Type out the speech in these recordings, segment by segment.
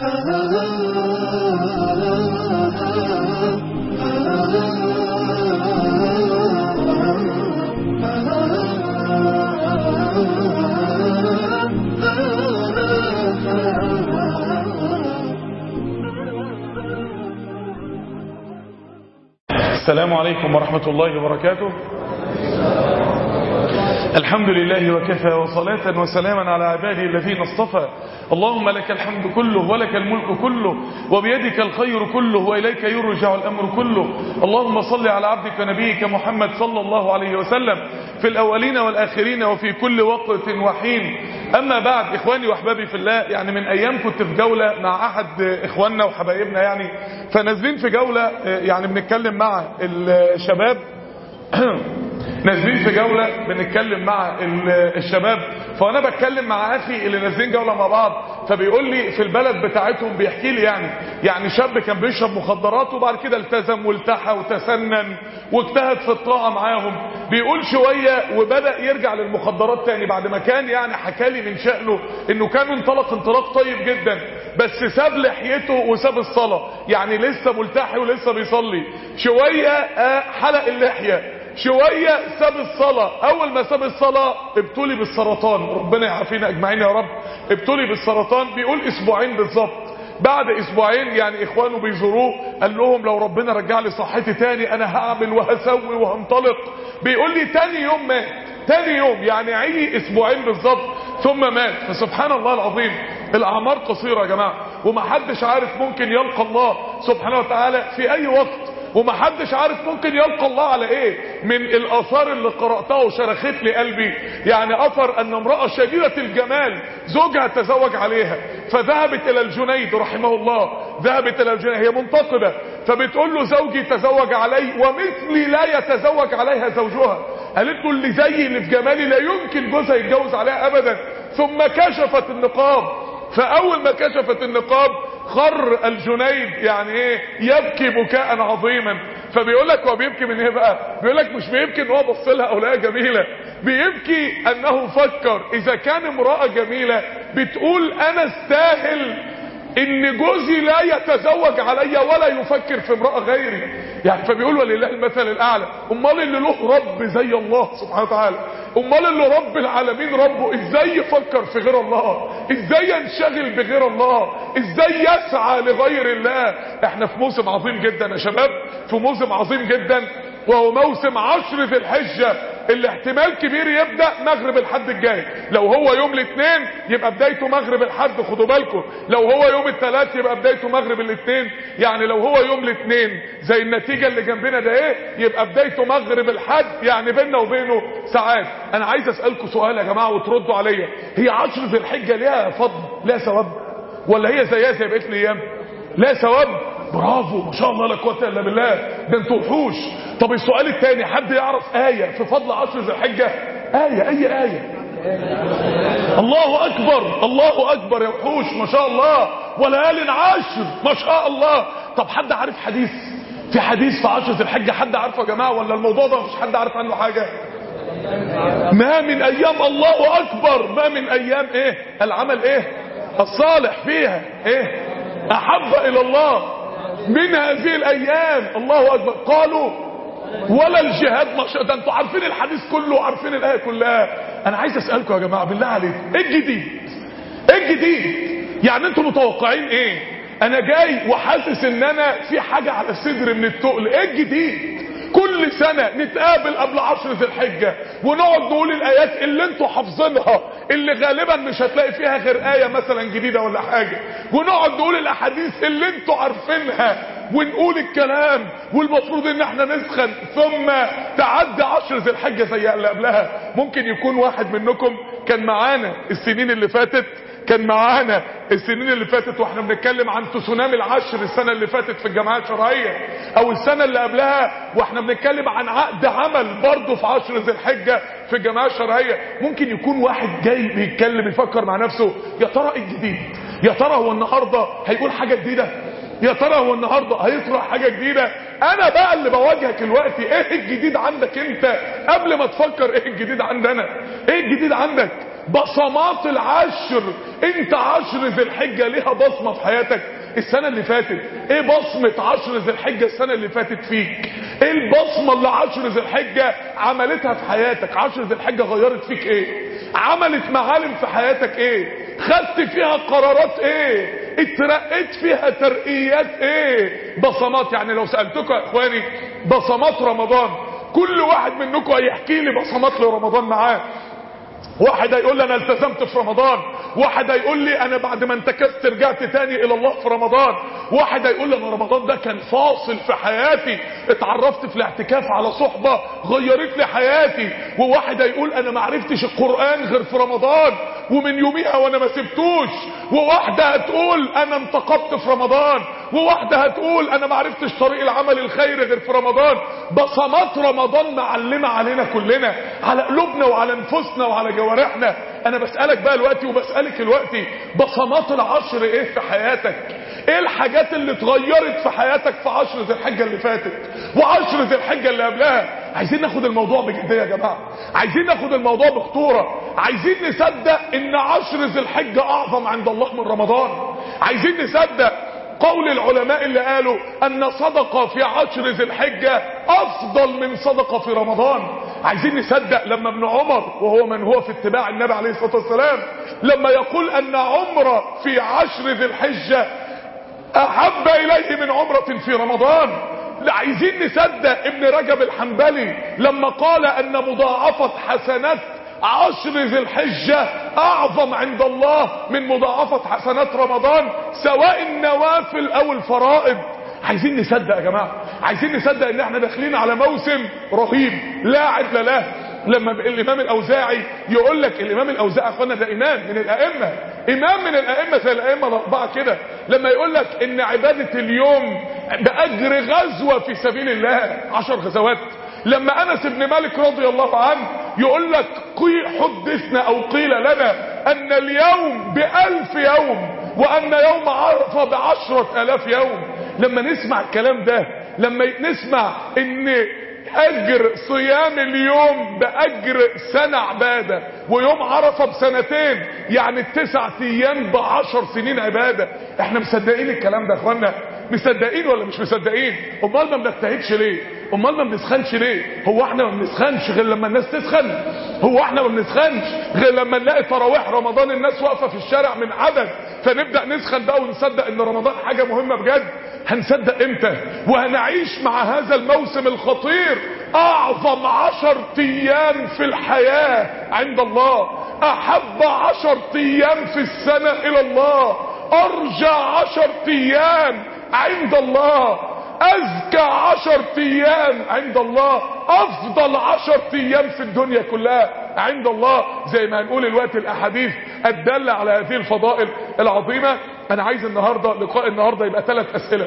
السلام عليكم ورحمة الله وبركاته الحمد لله وكفى وصلاة وسلاما على عباده الذين اصطفى اللهم لك الحمد كله ولك الملك كله وبيدك الخير كله وإليك يرجع الأمر كله اللهم صل على عبدك ونبيك محمد صلى الله عليه وسلم في الأولين والآخرين وفي كل وقت وحين أما بعد إخواني وأحبابي في الله يعني من أيام كنت في جولة مع أحد إخواننا وحبايبنا يعني فنازلين في جولة يعني بنتكلم مع الشباب نازلين في جولة بنتكلم مع الشباب فانا بتكلم مع اخي اللي نازلين جولة مع بعض فبيقول لي في البلد بتاعتهم بيحكي لي يعني يعني شاب كان بيشرب مخدرات وبعد كده التزم والتحى وتسنن واجتهد في الطاعة معاهم بيقول شوية وبدأ يرجع للمخدرات تاني بعد ما كان يعني حكالي من شأنه انه كان انطلق انطلاق طيب جدا بس ساب لحيته وساب الصلاة يعني لسه ملتحي ولسه بيصلي شوية حلق اللحية شوية ساب الصلاة اول ما ساب الصلاة ابتلي بالسرطان ربنا يعافينا اجمعين يا رب ابتلي بالسرطان بيقول اسبوعين بالظبط بعد اسبوعين يعني اخوانه بيزوروه قال لهم لو ربنا رجع لي صحتي تاني انا هعمل وهسوي وهنطلق بيقول لي تاني يوم مات تاني يوم يعني عي اسبوعين بالظبط ثم مات فسبحان الله العظيم الاعمار قصيرة يا جماعة ومحدش عارف ممكن يلقى الله سبحانه وتعالى في اي وقت ومحدش عارف ممكن يلقى الله على ايه من الاثار اللي قرأتها وشرخت لي قلبي يعني اثر ان امرأة شديدة الجمال زوجها تزوج عليها فذهبت الى الجنيد رحمه الله ذهبت الى الجنيد هي منتقدة فبتقول له زوجي تزوج علي ومثلي لا يتزوج عليها زوجها قالت له اللي زيي اللي في جمالي لا يمكن جوزها يتجوز عليها ابدا ثم كشفت النقاب فاول ما كشفت النقاب خر الجنيد يعني ايه يبكي بكاء عظيما فبيقول لك هو بيبكي من ايه بقى بيقول لك مش بيبكي ان هو بص لها او لقاها جميله بيبكي انه فكر اذا كان امراه جميله بتقول انا استاهل ان جوزي لا يتزوج عليا ولا يفكر في امراه غيري يعني فبيقول ولله المثل الاعلى امال اللي له رب زي الله سبحانه وتعالى امال اللي رب العالمين ربه ازاي يفكر في غير الله ازاي ينشغل بغير الله ازاي يسعى لغير الله احنا في موسم عظيم جدا يا شباب في موسم عظيم جدا وهو موسم عشر ذي الحجة اللي احتمال كبير يبدأ مغرب الحد الجاي لو هو يوم الاثنين يبقى بدايته مغرب الحد خدوا بالكم لو هو يوم الثلاث يبقى بدايته مغرب الاثنين يعني لو هو يوم الاثنين زي النتيجة اللي جنبنا ده ايه يبقى بدايته مغرب الحد يعني بيننا وبينه ساعات انا عايز اسألكم سؤال يا جماعة وتردوا عليا هي عشر ذي الحجة ليها فضل ليها ثواب ولا هي زيها زي بقية الايام لا ثواب برافو ما شاء الله لا قوه الا بالله ده انتوا وحوش طب السؤال الثاني حد يعرف آية في فضل عشر ذي الحجة آية أي آية الله أكبر الله أكبر يا وحوش ما شاء الله وليال عشر ما شاء الله طب حد عارف حديث في حديث في عشر ذي الحجة حد عارفه يا جماعة ولا الموضوع ده مفيش حد عارف عنه حاجة ما من أيام الله أكبر ما من أيام إيه العمل إيه الصالح فيها إيه أحب إلى الله من هذه الأيام الله أكبر قالوا ولا الجهاد ما شاء ده انتوا عارفين الحديث كله وعارفين الآية كلها أنا عايز أسألكم يا جماعة بالله عليكم إيه الجديد إيه الجديد يعني انتوا متوقعين إيه أنا جاي وحاسس إن أنا في حاجة على صدري من التقل إيه الجديد كل سنة نتقابل قبل عشر ذي الحجة ونقعد نقول الآيات اللي انتوا حافظينها اللي غالبا مش هتلاقي فيها غير آية مثلا جديدة ولا حاجة ونقعد نقول الأحاديث اللي انتوا عارفينها ونقول الكلام والمفروض ان احنا نسخن ثم تعدي عشر ذي الحجة زي اللي قبلها ممكن يكون واحد منكم كان معانا السنين اللي فاتت كان معانا السنين اللي فاتت واحنا بنتكلم عن تسونامي العشر السنة اللي فاتت في الجامعات الشرعية او السنة اللي قبلها واحنا بنتكلم عن عقد عمل برضه في عشر ذي الحجة في الجامعات الشرعية ممكن يكون واحد جاي بيتكلم يفكر مع نفسه يا ترى ايه الجديد يا ترى هو النهاردة هيقول حاجة جديدة يا ترى هو النهاردة هيطرح حاجة جديدة انا بقى اللي بواجهك الوقت ايه الجديد عندك انت قبل ما تفكر ايه الجديد عندنا ايه الجديد عندك بصمات العشر انت عشر ذي الحجة ليها بصمة في حياتك السنة اللي فاتت ايه بصمة عشر ذي الحجة السنة اللي فاتت فيك ايه البصمة اللي عشر ذي الحجة عملتها في حياتك عشر ذي الحجة غيرت فيك ايه عملت معالم في حياتك ايه خدت فيها قرارات ايه اترقيت فيها ترقيات ايه بصمات يعني لو سألتكم يا اخواني بصمات رمضان كل واحد منكم هيحكي لي بصمات لرمضان معاه واحد هيقول لي انا التزمت في رمضان واحد هيقول لي انا بعد ما انتكست رجعت تاني الى الله في رمضان واحد هيقول لي انا رمضان ده كان فاصل في حياتي اتعرفت في الاعتكاف على صحبة غيرت لي حياتي وواحد هيقول انا ما عرفتش القرآن غير في رمضان ومن يوميها وانا ما سبتوش وواحدة هتقول انا انتقبت في رمضان وواحدة هتقول انا ما عرفتش طريق العمل الخير غير في رمضان بصمات رمضان معلمة علينا كلنا على قلوبنا وعلى نفوسنا وعلى جوارحنا انا بسألك بقى الوقت وبسألك الوقت بصمات العشر ايه في حياتك ايه الحاجات اللي اتغيرت في حياتك في عشر ذي الحجة اللي فاتت وعشر ذي الحجة اللي قبلها عايزين ناخد الموضوع بجدية يا جماعة عايزين ناخد الموضوع بخطورة عايزين نصدق ان عشر ذي الحجة اعظم عند الله من رمضان عايزين نصدق قول العلماء اللي قالوا ان صدقة في عشر ذي الحجة افضل من صدقة في رمضان عايزين نصدق لما ابن عمر وهو من هو في اتباع النبي عليه الصلاة والسلام لما يقول ان عمره في عشر ذي الحجة احب اليه من عمرة في رمضان لا عايزين نصدق ابن رجب الحنبلي لما قال ان مضاعفة حسنات عشر ذي الحجة اعظم عند الله من مضاعفة حسنات رمضان سواء النوافل او الفرائض عايزين نصدق يا جماعة عايزين نصدق ان احنا داخلين على موسم رهيب لا عدل له لما الامام الاوزاعي يقول لك الامام الاوزاعي اخوانا ده امام من الائمه امام من الائمه زي الائمه الاربعه كده لما يقول لك ان عباده اليوم باجر غزوه في سبيل الله عشر غزوات لما انس بن مالك رضي الله عنه يقول لك حدثنا او قيل لنا ان اليوم بألف يوم وان يوم عرفه بعشرة الاف يوم لما نسمع الكلام ده لما نسمع ان اجر صيام اليوم باجر سنة عبادة ويوم عرفة بسنتين يعني التسع ايام بعشر سنين عبادة احنا مصدقين الكلام ده يا اخوانا مصدقين ولا مش مصدقين امال ما بنجتهدش ليه امال ما بنسخنش ليه هو احنا ما بنسخنش غير لما الناس تسخن هو احنا ما بنسخنش غير لما نلاقي تراويح رمضان الناس واقفه في الشارع من عدد فنبدا نسخن بقى ونصدق ان رمضان حاجه مهمه بجد هنصدق امتى وهنعيش مع هذا الموسم الخطير اعظم عشر ايام في الحياه عند الله احب عشر ايام في السنه الى الله ارجى عشر ايام عند الله أزكى عشر أيام عند الله أفضل عشر أيام في الدنيا كلها عند الله زي ما هنقول الوقت الأحاديث الدالة على هذه الفضائل العظيمة أنا عايز النهاردة لقاء النهاردة يبقى ثلاث أسئلة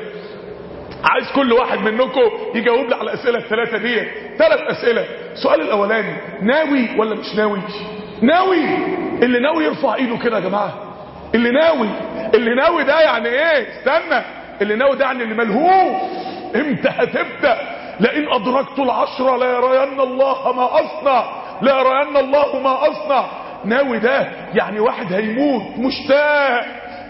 عايز كل واحد منكم يجاوب لي على الأسئلة الثلاثة دي ثلاث أسئلة السؤال الأولاني ناوي ولا مش ناوي ناوي اللي ناوي يرفع ايده كده يا جماعة اللي ناوي اللي ناوي ده يعني ايه استنى اللي ناوي ده يعني اللي ملهوف امتى هتبدأ لئن ادركت العشرة لا يرين الله ما اصنع لا يرين الله ما اصنع ناوي ده يعني واحد هيموت مشتاق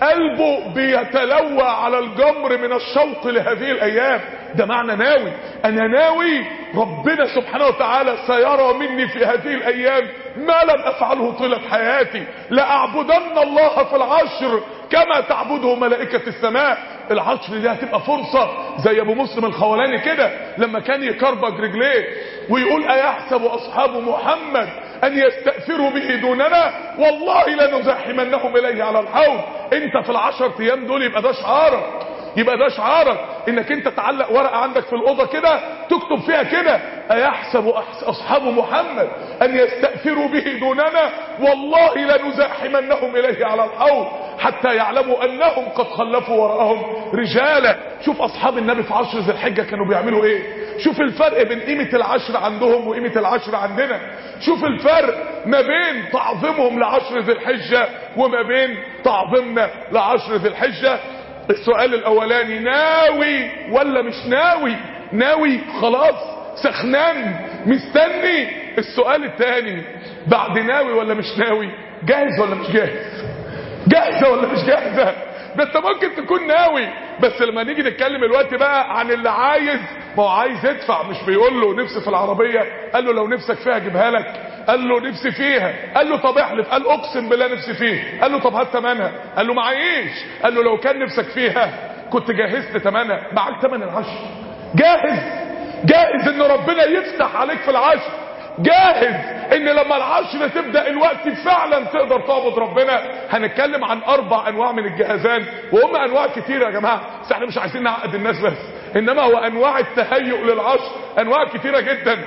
قلبه بيتلوى على الجمر من الشوق لهذه الايام ده معنى ناوي انا ناوي ربنا سبحانه وتعالى سيرى مني في هذه الايام ما لم افعله طيلة حياتي لاعبدن الله في العشر كما تعبده ملائكة السماء العشر دي هتبقى فرصة زي ابو مسلم الخولاني كده لما كان يكربج رجليه ويقول ايحسب اصحاب محمد ان يستأثروا به دوننا والله لنزاحمنهم اليه على الحوض انت في العشر ايام دول يبقى ده شعارك يبقى ده شعارك انك انت تعلق ورقة عندك في الأوضة كده تكتب فيها كده ايحسب اصحاب محمد ان يستأثروا به دوننا والله لنزاحمنهم اليه على الحوض حتى يعلموا انهم قد خلفوا وراءهم رجالا شوف اصحاب النبي في عشر ذي الحجة كانوا بيعملوا ايه شوف الفرق بين قيمة العشر عندهم وقيمة العشر عندنا شوف الفرق ما بين تعظيمهم لعشر ذي الحجة وما بين تعظيمنا لعشر ذي الحجة السؤال الاولاني ناوي ولا مش ناوي ناوي خلاص سخنان مستني السؤال الثاني بعد ناوي ولا مش ناوي جاهز ولا مش جاهز جاهزة ولا مش جاهزة ده انت ممكن تكون ناوي بس لما نيجي نتكلم الوقت بقى عن اللي عايز ما هو عايز يدفع مش بيقول له نفسي في العربية قال له لو نفسك فيها اجيبها لك قال له نفسي فيها قال له طب احلف قال اقسم بالله نفسي فيه قال له طب هات ثمنها قال له معيش قال له لو كان نفسك فيها كنت جهزت ثمنها معاك ثمن العشر جاهز جاهز ان ربنا يفتح عليك في العشر جاهز ان لما العشر تبدأ الوقت فعلا تقدر تعبد ربنا هنتكلم عن اربع انواع من الجهازان وهم انواع كتير يا جماعة بس احنا مش عايزين نعقد الناس بس انما هو انواع التهيؤ للعشر انواع كتيرة جدا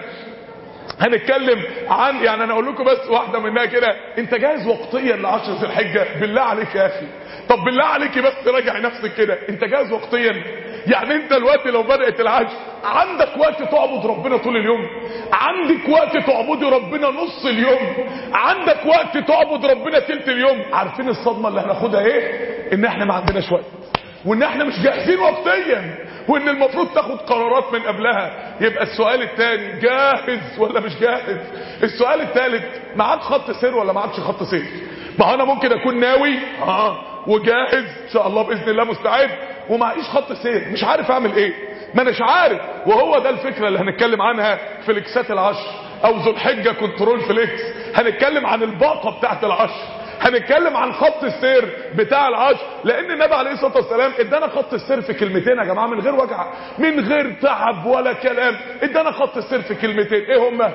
هنتكلم عن يعني انا اقول لكم بس واحدة منها كده انت جاهز وقتيا لعشر ذي الحجة بالله عليك يا اخي طب بالله عليك بس راجع نفسك كده انت جاهز وقتيا يعني انت الوقت لو بدأت العشر عندك وقت تعبد ربنا طول اليوم عندك وقت تعبدي ربنا نص اليوم عندك وقت تعبد ربنا تلت اليوم عارفين الصدمة اللي هناخدها ايه ان احنا ما عندناش وقت وان احنا مش جاهزين وقتيا وان المفروض تاخد قرارات من قبلها يبقى السؤال الثاني جاهز ولا مش جاهز السؤال الثالث معاك خط سير ولا معاكش خط سير ما انا ممكن اكون ناوي اه وجاهز ان شاء الله باذن الله مستعد ومعيش خط سير مش عارف اعمل ايه ما اناش عارف وهو ده الفكره اللي هنتكلم عنها في الاكسات العشر او ذو الحجه كنترول فليكس هنتكلم عن الباقه بتاعت العشر هنتكلم عن خط السير بتاع العشر لان النبي عليه الصلاه والسلام ادانا خط السير في كلمتين يا جماعه من غير وجع من غير تعب ولا كلام ادانا خط السير في كلمتين ايه هما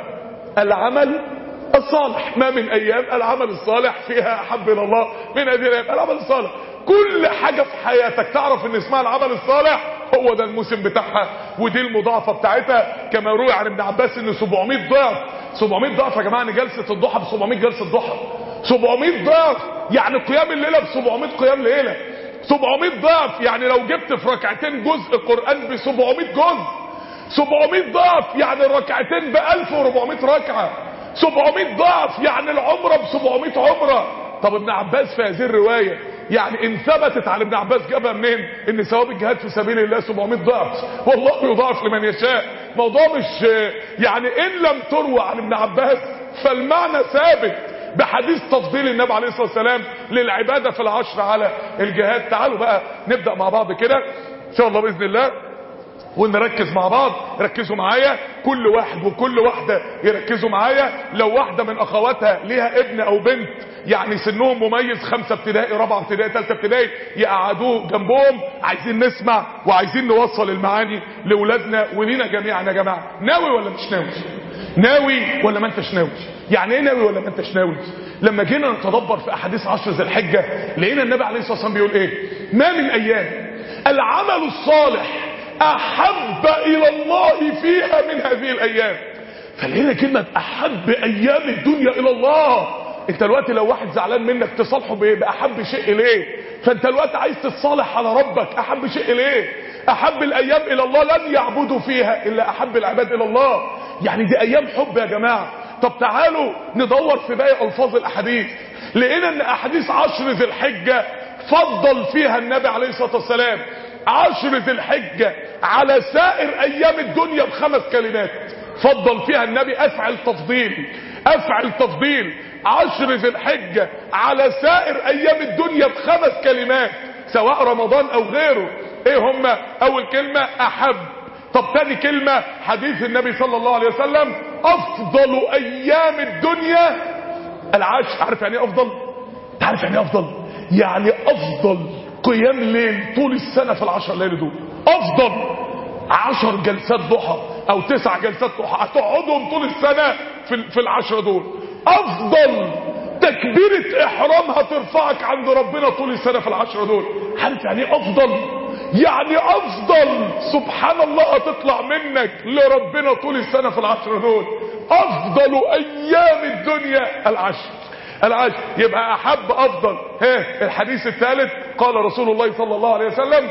العمل الصالح ما من ايام العمل الصالح فيها احب الى الله من هذه الايام العمل الصالح كل حاجة في حياتك تعرف ان اسمها العمل الصالح هو ده الموسم بتاعها ودي المضاعفة بتاعتها كما روي عن ابن عباس ان 700 ضعف 700 ضعف يا جماعة ان جلسة الضحى ب 700 جلسة ضحى 700 ضعف يعني قيام الليلة ب 700 قيام ليلة 700 ضعف يعني لو جبت في ركعتين جزء قرآن ب 700 جزء 700 ضعف يعني الركعتين ب 1400 ركعة 700 ضعف يعني العمرة ب 700 عمرة طب ابن عباس في هذه الرواية يعني ان ثبتت على ابن عباس جابها منين ان ثواب الجهاد في سبيل الله 700 ضعف والله يضاعف لمن يشاء موضوع مش يعني ان لم تروى عن ابن عباس فالمعنى ثابت بحديث تفضيل النبي عليه الصلاة والسلام للعبادة في العشر على الجهاد تعالوا بقى نبدأ مع بعض كده ان شاء الله بإذن الله ونركز مع بعض ركزوا معايا كل واحد وكل واحدة يركزوا معايا لو واحدة من اخواتها ليها ابن او بنت يعني سنهم مميز خمسة ابتدائي رابعة ابتدائي ثالثة ابتدائي يقعدوه جنبهم عايزين نسمع وعايزين نوصل المعاني لاولادنا ولينا جميعا يا جماعة ناوي ولا مش ناوي ناوي ولا ما انتش ناوي يعني ايه ناوي ولا ما انتش ناوي لما جينا نتدبر في احاديث عشر ذي الحجة لقينا النبي عليه الصلاة والسلام بيقول ايه ما من ايام العمل الصالح احب الى الله فيها من هذه الايام فلقينا كلمة احب ايام الدنيا الى الله انت الوقت لو واحد زعلان منك تصالحه بايه باحب شيء اليه فانت الوقت عايز تتصالح على ربك احب شيء اليه احب الايام الى الله لن يعبدوا فيها الا احب العباد الى الله يعني دي ايام حب يا جماعة طب تعالوا ندور في باقي الفاظ الاحاديث لقينا ان احاديث عشر ذي الحجة فضل فيها النبي عليه الصلاة والسلام عشر ذي الحجة على سائر ايام الدنيا بخمس كلمات فضل فيها النبي افعل تفضيل افعل تفضيل عشر ذي الحجة على سائر ايام الدنيا بخمس كلمات سواء رمضان او غيره ايه هما اول كلمة احب طب تاني كلمة حديث النبي صلى الله عليه وسلم افضل ايام الدنيا العشر عارف يعني ايه افضل تعرف يعني ايه افضل يعني افضل قيام ليل طول السنة في العشر ليل دول افضل عشر جلسات ضحى او تسع جلسات ضحى هتقعدهم طول السنة في, في العشر دول افضل تكبيرة احرام هترفعك عند ربنا طول السنة في العشر دول عارف يعني ايه افضل يعني افضل سبحان الله هتطلع منك لربنا طول السنة في العشر دول افضل ايام الدنيا العشر العشر يبقى احب افضل ها الحديث الثالث قال رسول الله صلى الله عليه وسلم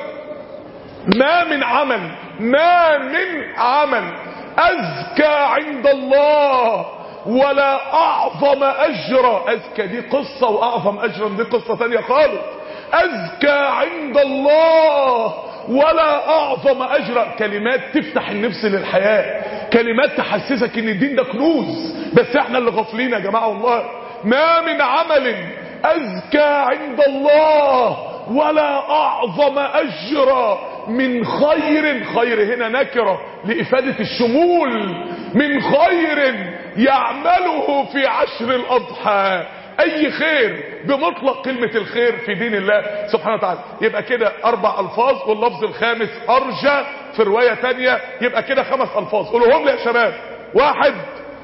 ما من عمل ما من عمل أزكى عند الله ولا أعظم أجرا أزكى دي قصة وأعظم أجرا دي قصة ثانية خالص أزكى عند الله ولا أعظم أجرا كلمات تفتح النفس للحياة كلمات تحسسك ان الدين ده كنوز بس احنا اللي غافلين يا جماعة والله ما من عمل أزكى عند الله ولا أعظم أجرا من خير خير هنا نكرة لإفادة الشمول من خير يعمله في عشر الأضحى أي خير بمطلق كلمة الخير في دين الله سبحانه وتعالى يبقى كده أربع ألفاظ واللفظ الخامس أرجى في رواية تانية يبقى كده خمس ألفاظ قولوهم لي يا شباب واحد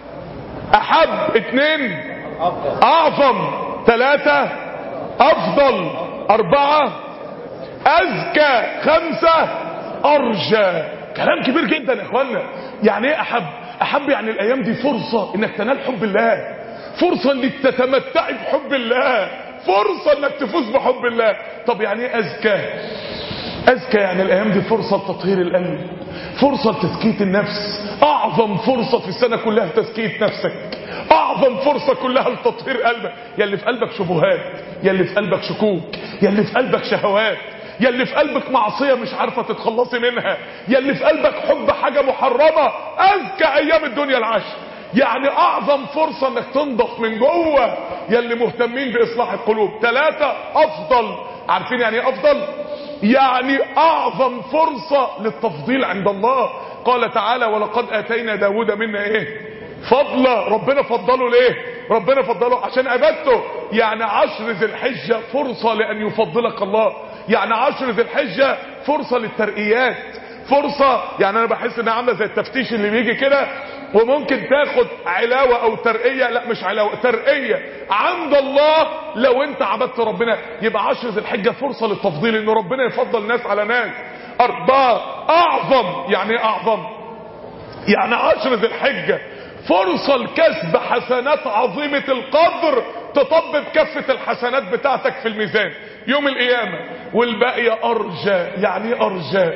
أحب اتنين أعظم ثلاثة أفضل أربعة أزكى خمسة أرجى كلام كبير جدا يا إخوانا يعني إيه أحب أحب يعني الأيام دي فرصة إنك تنال حب الله فرصة إنك تتمتعي بحب الله فرصة إنك تفوز بحب الله طب يعني إيه أزكى أزكى يعني الأيام دي فرصة لتطهير القلب فرصة لتزكية النفس أعظم فرصة في السنة كلها لتزكية نفسك أعظم فرصة كلها لتطهير قلبك يلي في قلبك شبهات يلي في قلبك شكوك يلي في قلبك شهوات يلي في قلبك معصية مش عارفة تتخلصي منها يلي في قلبك حب حاجة محرمة أزكى أيام الدنيا العشر يعني أعظم فرصة أنك تنضف من جوه يلي مهتمين بإصلاح القلوب ثلاثة أفضل عارفين يعني إيه أفضل يعني أعظم فرصة للتفضيل عند الله قال تعالى ولقد آتينا داود منا إيه فضلا ربنا فضله ليه ربنا فضله عشان عبادته يعني عشر ذي الحجة فرصة لأن يفضلك الله يعني عشر ذي الحجة فرصة للترقيات فرصة يعني انا بحس انها عامله زي التفتيش اللي بيجي كده وممكن تاخد علاوة او ترقية لا مش علاوة ترقية عند الله لو انت عبدت ربنا يبقى عشر ذي الحجة فرصة للتفضيل ان ربنا يفضل ناس على ناس اربعة اعظم يعني ايه اعظم يعني عشر ذي الحجة فرصة لكسب حسنات عظيمة القدر تطبب كفة الحسنات بتاعتك في الميزان يوم القيامة والباقي أرجى يعني ايه أرجى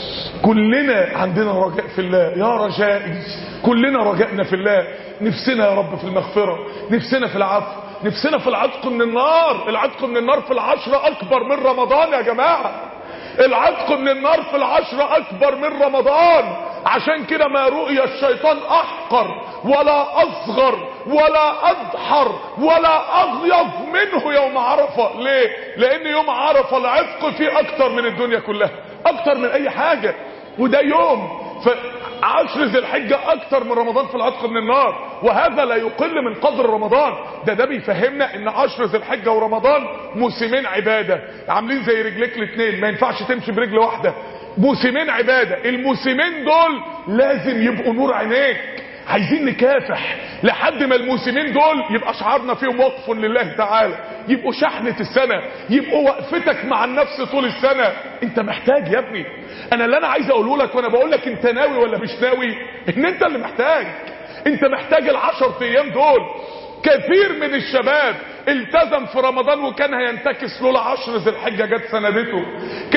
كلنا عندنا رجاء في الله يا رجائي كلنا رجائنا في الله نفسنا يا رب في المغفرة نفسنا في العفو نفسنا في العتق من النار العتق من النار في العشرة أكبر من رمضان يا جماعة العتق من النار في العشرة أكبر من رمضان عشان كده ما رؤي الشيطان أحقر ولا أصغر ولا أدحر ولا أغيظ منه يوم عرفة ليه؟ لأن يوم عرفة العتق فيه أكتر من الدنيا كلها أكتر من أي حاجة وده يوم فعشر ذي الحجة أكتر من رمضان في العتق من النار وهذا لا يقل من قدر رمضان ده ده بيفهمنا ان عشر ذي الحجة ورمضان موسمين عبادة عاملين زي رجليك الاثنين ما ينفعش تمشي برجل واحدة موسمين عبادة الموسمين دول لازم يبقوا نور عينيك عايزين نكافح لحد ما الموسمين دول يبقى شعارنا فيهم وقف لله تعالى يبقوا شحنة السنة يبقوا وقفتك مع النفس طول السنة انت محتاج يا ابني انا اللي انا عايز اقوله لك وانا بقول لك انت ناوي ولا مش ناوي ان انت اللي محتاج انت محتاج العشر ايام دول كثير من الشباب التزم في رمضان وكان هينتكس لولا عشر ذي الحجة جت سندته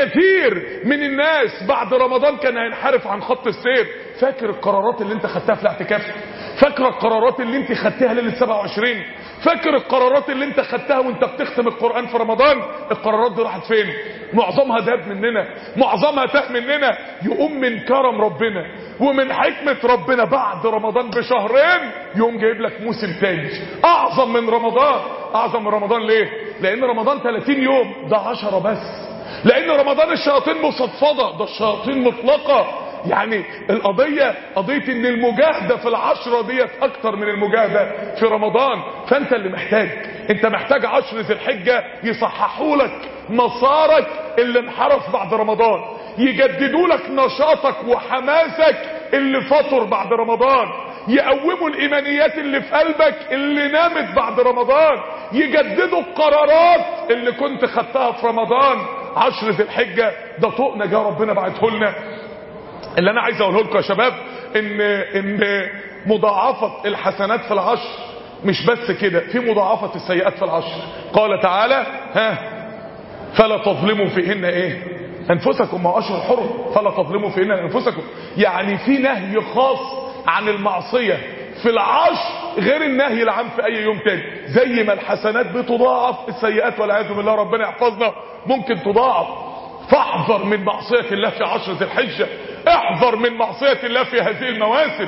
كثير من الناس بعد رمضان كان هينحرف عن خط السير فاكر القرارات اللي انت خدتها في الاعتكاف فاكر القرارات اللي انت خدتها ليله 27 فاكر القرارات اللي انت خدتها وانت بتختم القرآن في رمضان القرارات دي راحت فين معظمها داب مننا معظمها تاه مننا يقوم من كرم ربنا ومن حكمة ربنا بعد رمضان بشهرين يقوم جايب لك موسم تاني اعظم من رمضان اعظم من رمضان ليه لان رمضان 30 يوم ده 10 بس لان رمضان الشياطين مصفدة ده الشياطين مطلقة يعني القضية قضية ان المجاهدة في العشرة ديت اكتر من المجاهدة في رمضان فانت اللي محتاج انت محتاج عشر ذي الحجة يصححوا لك مسارك اللي انحرف بعد رمضان يجددوا لك نشاطك وحماسك اللي فطر بعد رمضان يقوموا الايمانيات اللي في قلبك اللي نامت بعد رمضان يجددوا القرارات اللي كنت خدتها في رمضان عشر ذي الحجة ده طوق نجاة ربنا بعته لنا اللي انا عايز اقوله لكم يا شباب ان ان مضاعفة الحسنات في العشر مش بس كده في مضاعفة السيئات في العشر قال تعالى ها فلا تظلموا فيهن ايه انفسكم ما اشهر حرم فلا تظلموا فيهن انفسكم يعني في نهي خاص عن المعصية في العشر غير النهي العام في اي يوم تاني زي ما الحسنات بتضاعف السيئات والعياذ بالله ربنا يحفظنا ممكن تضاعف فاحذر من معصية الله في عشر ذي الحجة احذر من معصية الله في هذه المواسم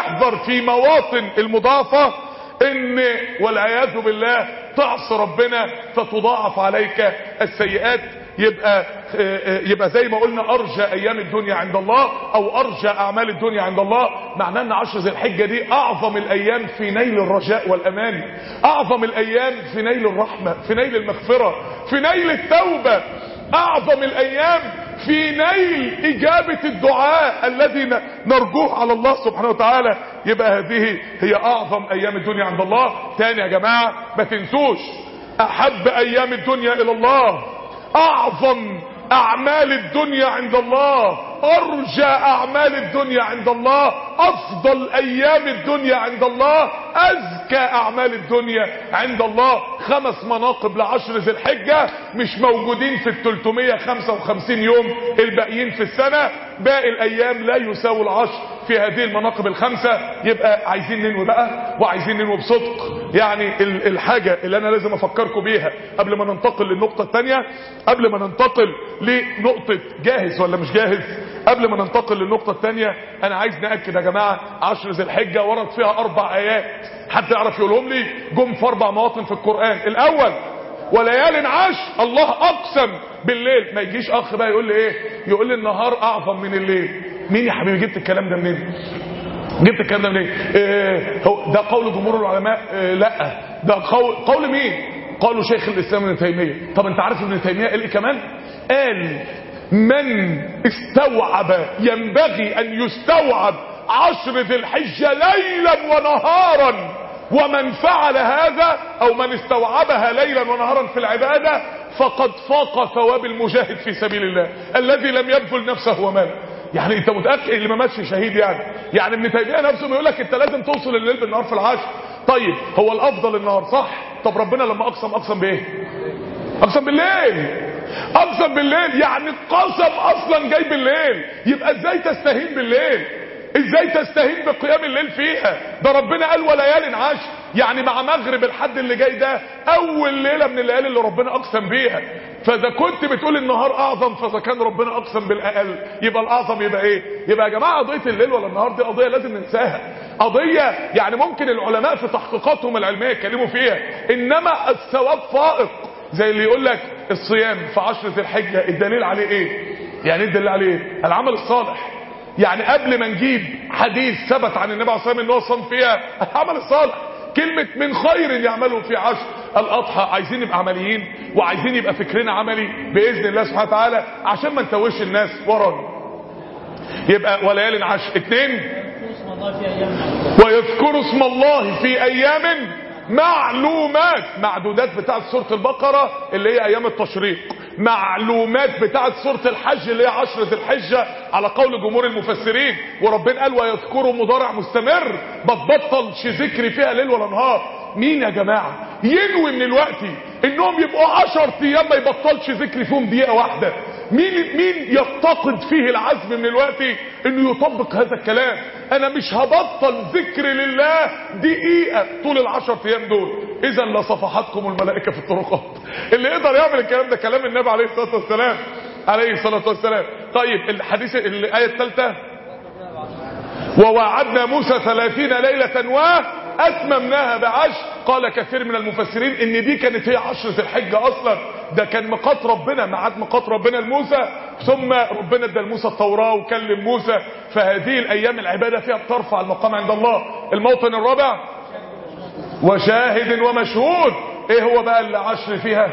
احذر في مواطن المضافة ان والعياذ بالله تعصي ربنا فتضاعف عليك السيئات يبقى يبقى زي ما قلنا ارجى ايام الدنيا عند الله او ارجى اعمال الدنيا عند الله معناه ان عشر ذي الحجه دي اعظم الايام في نيل الرجاء والامان اعظم الايام في نيل الرحمه في نيل المغفره في نيل التوبه اعظم الايام في نيل اجابه الدعاء الذي نرجوه على الله سبحانه وتعالى يبقى هذه هي اعظم ايام الدنيا عند الله تاني يا جماعه ما تنسوش احب ايام الدنيا الى الله اعظم اعمال الدنيا عند الله ارجى اعمال الدنيا عند الله افضل ايام الدنيا عند الله ازكى اعمال الدنيا عند الله خمس مناقب لعشر ذي الحجة مش موجودين في ال 355 يوم الباقيين في السنة باقي الايام لا يساوي العشر في هذه المناقب الخمسة يبقى عايزين ننوي بقى وعايزين ننوي بصدق يعني الحاجة اللي انا لازم افكركم بيها قبل ما ننتقل للنقطة الثانية قبل ما ننتقل لنقطة جاهز ولا مش جاهز قبل ما ننتقل للنقطة الثانية انا عايز نأكد يا جماعة عشر ذي الحجة ورد فيها اربع ايات حد يعرف يقولهم لي جم في اربع مواطن في القرآن الاول وليال عشر الله اقسم بالليل ما يجيش اخ بقى يقول لي ايه يقول لي النهار اعظم من الليل مين يا حبيبي جبت الكلام ده منين جبت الكلام ده منين إيه هو ده قول جمهور العلماء إيه لا ده قول قول مين قالوا شيخ الاسلام ابن تيميه طب انت عارف ابن تيميه قال ايه كمان قال من استوعب ينبغي ان يستوعب عشر ذي الحجه ليلا ونهارا ومن فعل هذا او من استوعبها ليلا ونهارا في العباده فقد فاق ثواب المجاهد في سبيل الله الذي لم يبذل نفسه وماله يعني انت متاكد اللي ما ماتش شهيد يعني يعني ابن تيميه نفسه بيقول لك انت لازم توصل الليل بالنهار في العشر طيب هو الافضل النهار صح طب ربنا لما اقسم اقسم بايه اقسم بالليل اقسم بالليل يعني القسم اصلا جاي بالليل يبقى ازاي تستهين بالليل ازاي تستهين بقيام الليل فيها ده ربنا قال وليال عشر يعني مع مغرب الحد اللي جاي ده اول ليله من الليالي اللي ربنا اقسم بيها فاذا كنت بتقول النهار اعظم فاذا كان ربنا اقسم بالاقل يبقى الاعظم يبقى ايه يبقى يا جماعه قضيه الليل ولا النهار دي قضيه لازم ننساها قضيه يعني ممكن العلماء في تحقيقاتهم العلميه يتكلموا فيها انما الثواب فائق زي اللي يقول لك الصيام في عشر ذي الحجه الدليل عليه ايه يعني ايه الدليل عليه ايه العمل الصالح يعني قبل ما نجيب حديث ثبت عن النبي عليه الصلاه والسلام ان هو صام فيها العمل الصالح كلمة من خير يعمله في عشر الأضحى عايزين نبقى عمليين وعايزين يبقى فكرنا عملي بإذن الله سبحانه وتعالى عشان ما نتوش الناس ورانا يبقى وليال عشر اتنين ويذكروا اسم الله في أيام معلومات معدودات بتاعت سورة البقرة اللي هي أيام التشريق معلومات بتاعت سورة الحج اللي هي عشر ذي الحجة على قول جمهور المفسرين وربنا قال ويذكروا مضارع مستمر بتبطلش ذكر فيها ليل ولا نهار مين يا جماعة ينوي من الوقت انهم يبقوا عشر ايام ما يبطلش ذكر فيهم دقيقة واحدة مين مين يفتقد فيه العزم من الوقت انه يطبق هذا الكلام انا مش هبطل ذكر لله دقيقة طول العشر ايام دول اذا لصفحتكم الملائكة في الطرقات اللي يقدر يعمل الكلام ده كلام النبي عليه الصلاة والسلام عليه الصلاة والسلام طيب الحديث الآية الثالثة ووعدنا موسى ثلاثين ليلة وأتممناها بعشر قال كثير من المفسرين ان دي كانت هي عشرة الحجة اصلا ده كان ميقات ربنا ميعاد ميقات ربنا لموسى ثم ربنا ادى لموسى التوراة وكلم موسى فهذه الايام العبادة فيها بترفع المقام عند الله الموطن الرابع وشاهد ومشهود ايه هو بقى العشر فيها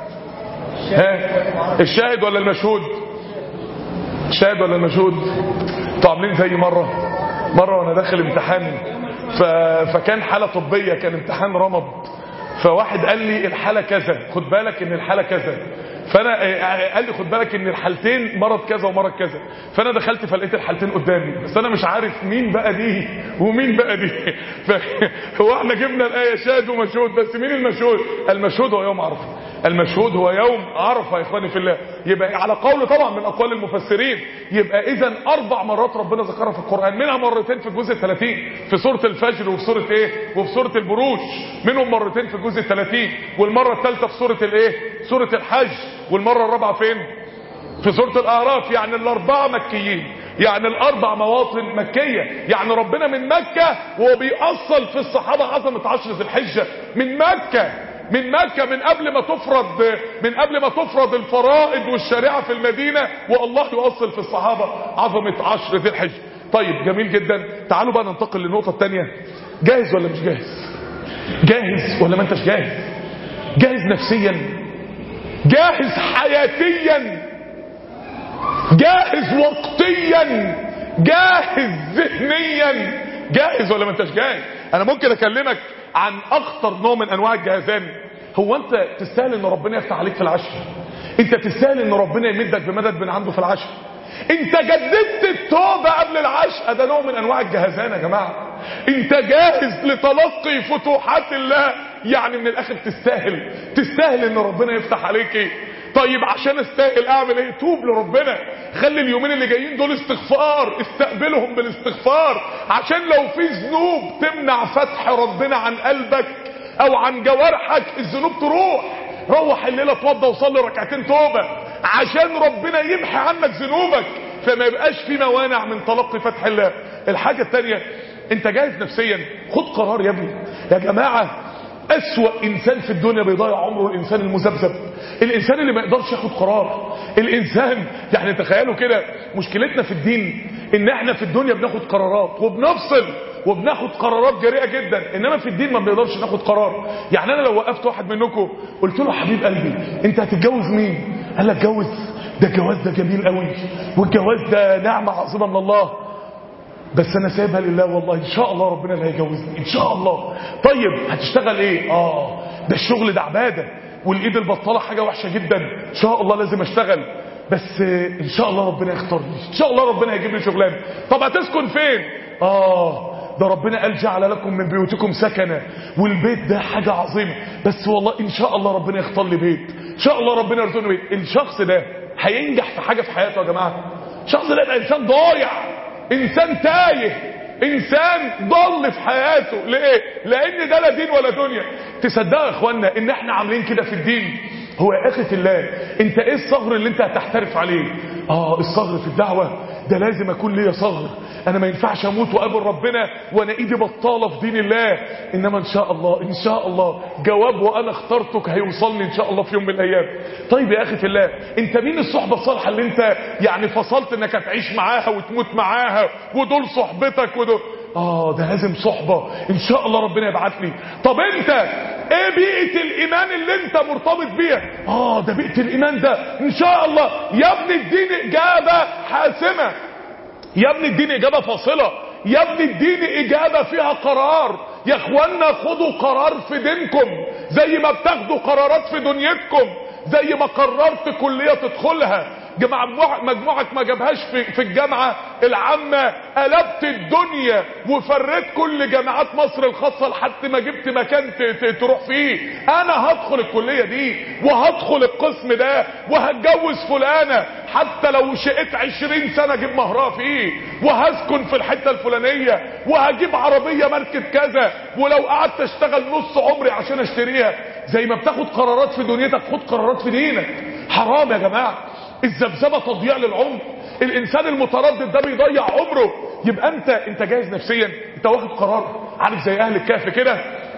ها الشاهد ولا المشهود الشاهد ولا المشهود انتوا عاملين زي مرة مرة وانا داخل امتحان ف... فكان حالة طبية كان امتحان رمض فواحد قال لي الحالة كذا خد بالك ان الحالة كذا فانا قال لي خد بالك ان الحالتين مرض كذا ومرض كذا فانا دخلت فلقيت الحالتين قدامي بس انا مش عارف مين بقى دي ومين بقى دي هو احنا جبنا الايه شاهد ومشهود بس مين المشهود المشهود هو يوم عرفه المشهود هو يوم عرفه يا اخواني في الله يبقى على قول طبعا من اقوال المفسرين يبقى اذا اربع مرات ربنا ذكرها في القران منها مرتين في الجزء 30 في سوره الفجر وفي سوره ايه وفي سوره البروج منهم مرتين في الجزء 30 والمره الثالثه في سوره الايه سوره الحج والمره الرابعه فين في سوره الاعراف يعني الاربعه مكيين يعني الاربع مواطن مكية يعني ربنا من مكة وهو بيأصل في الصحابة عظمة عشر ذي الحجة من مكة من مكة من قبل ما تفرض من قبل ما تفرض الفرائض والشريعة في المدينة والله يؤصل في الصحابة عظمة عشر ذي الحجة طيب جميل جدا تعالوا بقى ننتقل للنقطة الثانية جاهز ولا مش جاهز جاهز ولا ما انتش جاهز جاهز نفسيا جاهز حياتيا جاهز وقتيا جاهز ذهنيا جاهز ولا ما انتش جاهز انا ممكن اكلمك عن اخطر نوع من انواع الجهازان هو انت تستاهل ان ربنا يفتح عليك في العشر انت تستاهل ان ربنا يمدك بمدد من عنده في العشر انت جددت التوبة قبل العشق ده نوع من انواع الجهزان يا جماعة انت جاهز لتلقي فتوحات الله يعني من الاخر تستاهل تستاهل ان ربنا يفتح عليك طيب عشان استاهل اعمل ايه توب لربنا خلي اليومين اللي جايين دول استغفار استقبلهم بالاستغفار عشان لو في ذنوب تمنع فتح ربنا عن قلبك او عن جوارحك الذنوب تروح روح الليله اتوضى وصلي ركعتين توبه عشان ربنا يمحي عنك ذنوبك فما يبقاش في موانع من تلقي فتح الله الحاجه الثانيه انت جاهز نفسيا خد قرار يا ابني يا جماعه أسوأ إنسان في الدنيا بيضيع عمره الإنسان المذبذب الإنسان اللي ما يقدرش ياخد قرار الإنسان يعني تخيلوا كده مشكلتنا في الدين إن إحنا في الدنيا بناخد قرارات وبنفصل وبناخد قرارات جريئة جدا إنما في الدين ما بنقدرش ناخد قرار يعني أنا لو وقفت واحد منكم قلت له حبيب قلبي أنت هتتجوز مين قال لك جوز ده الجواز ده جميل قوي والجواز ده نعمة عظيمة من الله بس انا سايبها لله والله ان شاء الله ربنا اللي هيجوزني ان شاء الله طيب هتشتغل ايه اه ده الشغل ده عباده والايد البطاله حاجه وحشه جدا ان شاء الله لازم اشتغل بس ان شاء الله ربنا يختار لي ان شاء الله ربنا هيجيب لي شغلانه طب هتسكن فين اه ده ربنا قال جعل لكم من بيوتكم سكنا والبيت ده حاجه عظيمه بس والله ان شاء الله ربنا يختار لي بيت ان شاء الله ربنا يرزقني بيت الشخص ده هينجح في حاجه في حياته يا جماعه الشخص ده يبقى انسان ضايع انسان تايه انسان ضل في حياته ليه لان ده لا دين ولا دنيا تصدقوا يا اخوانا ان احنا عاملين كده في الدين هو يا اخي الله انت ايه الصغر اللي انت هتحترف عليه اه الصغر في الدعوه ده لازم اكون ليا صغر انا ما ينفعش اموت واقابل ربنا وانا ايدي بطاله في دين الله انما ان شاء الله ان شاء الله جواب وانا اخترتك هيوصلني ان شاء الله في يوم من الايام طيب يا اخي في الله انت مين الصحبه الصالحه اللي انت يعني فصلت انك هتعيش معاها وتموت معاها ودول صحبتك ودول اه ده لازم صحبة ان شاء الله ربنا يبعت لي طب انت ايه بيئة الايمان اللي انت مرتبط بيها اه ده بيئة الايمان ده ان شاء الله يا ابن الدين اجابة حاسمة يا ابن الدين اجابة فاصلة يا ابن الدين اجابة فيها قرار يا اخوانا خدوا قرار في دينكم زي ما بتاخدوا قرارات في دنيتكم زي ما قررت كلية تدخلها جماعة مجموعك ما جابهاش في, في الجامعة العامة قلبت الدنيا وفريت كل جامعات مصر الخاصة لحد ما جبت مكان تروح فيه انا هدخل الكلية دي وهدخل القسم ده وهتجوز فلانة حتى لو شقيت عشرين سنة اجيب مهرها فيه وهسكن في الحتة الفلانية وهجيب عربية ماركة كذا ولو قعدت اشتغل نص عمري عشان اشتريها زي ما بتاخد قرارات في دنيتك خد قرارات في دينك حرام يا جماعة الذبذبه تضييع للعمر الانسان المتردد ده بيضيع عمره يبقى انت انت جاهز نفسيا انت واخد قرار عارف زي اهل الكهف كده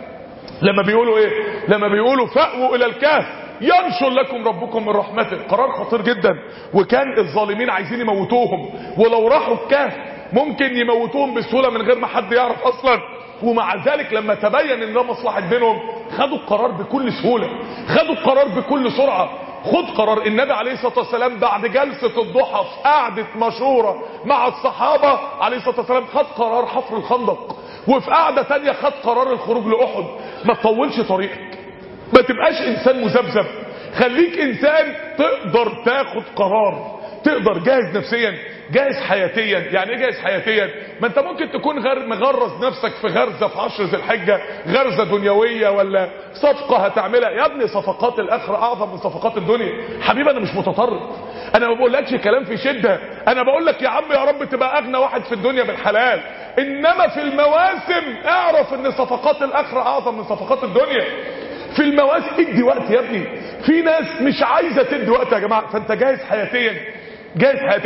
لما بيقولوا ايه لما بيقولوا فاووا الى الكهف ينشر لكم ربكم من رحمته قرار خطير جدا وكان الظالمين عايزين يموتوهم ولو راحوا الكهف ممكن يموتوهم بسهوله من غير ما حد يعرف اصلا ومع ذلك لما تبين ان ده مصلحه دينهم خدوا القرار بكل سهوله خدوا القرار بكل سرعه خد قرار النبي عليه الصلاة والسلام بعد جلسة الضحى في قعدة مشورة مع الصحابة عليه الصلاة والسلام خد قرار حفر الخندق وفي قعدة تانية خد قرار الخروج لأحد ما تطولش طريقك ما تبقاش انسان مذبذب خليك انسان تقدر تاخد قرار تقدر جاهز نفسيا جاهز حياتيا يعني ايه جاهز حياتيا ما انت ممكن تكون غير مغرز نفسك في غرزة في عشر ذي الحجة غرزة دنيوية ولا صفقة هتعملها يا ابني صفقات الاخرة اعظم من صفقات الدنيا حبيبي انا مش متطرف انا ما بقولكش كلام في شدة انا بقول لك يا عم يا رب تبقى اغنى واحد في الدنيا بالحلال انما في المواسم اعرف ان صفقات الاخرة اعظم من صفقات الدنيا في المواسم ادي وقت يا ابني في ناس مش عايزة تدي وقت يا جماعة فانت جاهز حياتيا جاهز حياتيا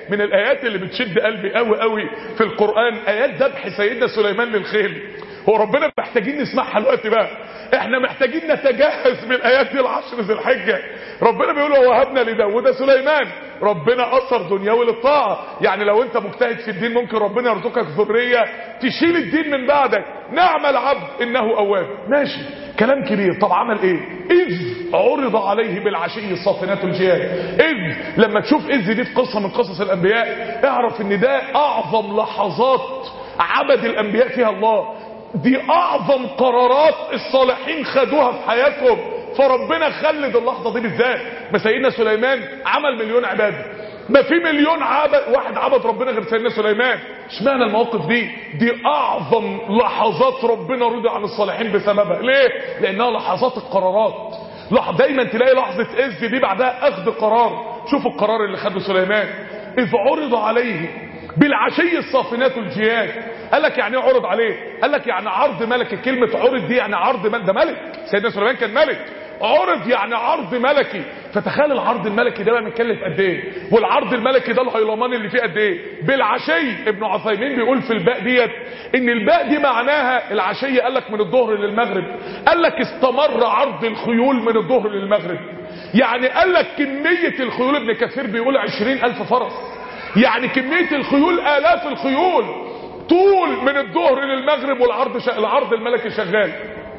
من الايات اللي بتشد قلبي قوي قوي في القران ايات ذبح سيدنا سليمان للخيل هو ربنا محتاجين نسمعها الوقت بقى احنا محتاجين نتجهز بالايات دي العشر ذي الحجه ربنا بيقول ووهبنا لداود سليمان ربنا اثر دنيوي للطاعه يعني لو انت مجتهد في الدين ممكن ربنا يرزقك ذريه تشيل الدين من بعدك نعم العبد انه اواب ماشي كلام كبير طب عمل ايه اذ عرض عليه بالعشي الصافنات الجياد اذ لما تشوف اذ دي في قصه من قصص الانبياء اعرف ان ده اعظم لحظات عبد الانبياء فيها الله دي اعظم قرارات الصالحين خدوها في حياتهم فربنا خلد اللحظه دي بالذات ما سيدنا سليمان عمل مليون عباده ما في مليون عبد واحد عبد ربنا غير سيدنا سليمان اشمعنى المواقف دي دي اعظم لحظات ربنا رضي عن الصالحين بسببها ليه لانها لحظات القرارات لح... دايما تلاقي لحظه اذ دي بعدها اخذ قرار شوف القرار اللي خده سليمان اذ عرض عليه بالعشي الصافنات الجياد قال لك يعني ايه عرض عليه قال لك يعني عرض ملكي كلمه عرض دي يعني عرض ملك ده ملك سيدنا سليمان كان ملك عرض يعني عرض ملكي فتخيل العرض الملكي ده بقى متكلف قد ايه والعرض الملكي ده الهيلمان اللي فيه قد ايه بالعشي ابن عثيمين بيقول في الباء ديت ان الباء دي معناها العشيه قال لك من الظهر للمغرب قال لك استمر عرض الخيول من الظهر للمغرب يعني قال لك كميه الخيول ابن كثير بيقول عشرين الف فرس يعني كميه الخيول الاف الخيول طول من الظهر للمغرب والعرض شا... العرض الملكي شغال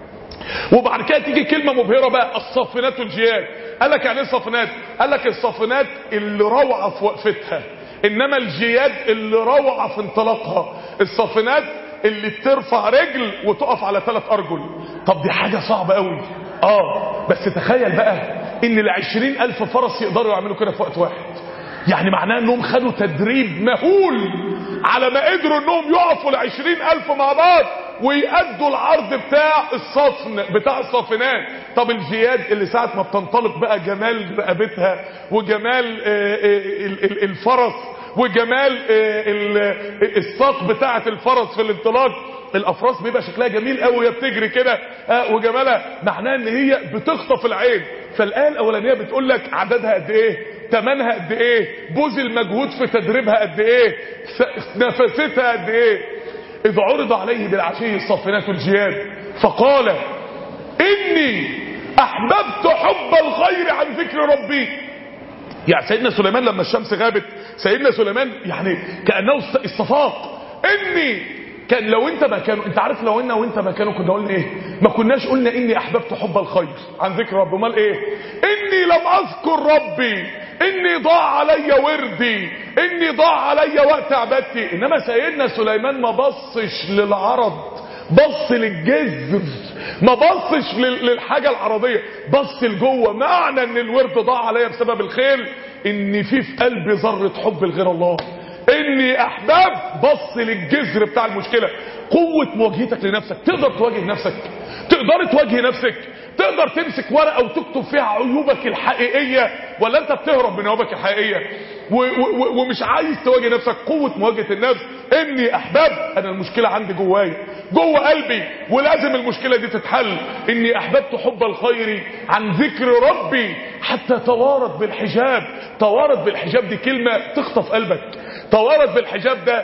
وبعد كده تيجي كلمه مبهره بقى الصافنات الجياد قال لك يعني ايه الصافنات قال لك الصافنات اللي روعه في وقفتها انما الجياد اللي روعه في انطلاقها الصافنات اللي بترفع رجل وتقف على ثلاث ارجل طب دي حاجه صعبه قوي اه بس تخيل بقى ان العشرين الف فرس يقدروا يعملوا كده في وقت واحد يعني معناه انهم خدوا تدريب مهول على ما قدروا انهم يقفوا العشرين الف مع بعض ويأدوا العرض بتاع الصفن بتاع الصافنات طب الجياد اللي ساعة ما بتنطلق بقى جمال رقبتها وجمال الفرس وجمال الساق بتاعة الفرس في الانطلاق الافراس بيبقى شكلها جميل قوي وهي بتجري كده وجمالها معناه ان هي بتخطف العين فالايه الاولانيه بتقول لك عددها قد ايه تمنها قد ايه بذل مجهود في تدريبها قد ايه نفستها قد ايه اذ عرض عليه بالعشي الصافنات الجياد فقال اني احببت حب الخير عن ذكر ربي يعني سيدنا سليمان لما الشمس غابت سيدنا سليمان يعني كانه استفاق اني كان لو انت مكانه انت عارف لو انا وانت مكانه كنا قلنا ايه ما كناش قلنا اني احببت حب الخير عن ذكر ربي امال ايه اني لم اذكر ربي اني ضاع علي وردي اني ضاع علي وقت عبادتي انما سيدنا سليمان ما بصش للعرض بص للجذر ما بصش للحاجة العرضية بص لجوه معنى ان الورد ضاع عليا بسبب الخيل ان في في قلبي ذرة حب لغير الله اني احباب بص للجذر بتاع المشكلة قوة مواجهتك لنفسك تقدر تواجه نفسك تقدر تواجه نفسك تقدر تمسك ورقة وتكتب فيها عيوبك الحقيقية ولا انت بتهرب من عيوبك الحقيقية و و ومش عايز تواجه نفسك قوة مواجهة النفس اني احباب انا المشكلة عندي جواي جوه قلبي ولازم المشكلة دي تتحل اني احببت حب الخير عن ذكر ربي حتى توارد بالحجاب توارد بالحجاب دي كلمة تخطف قلبك توارد بالحجاب ده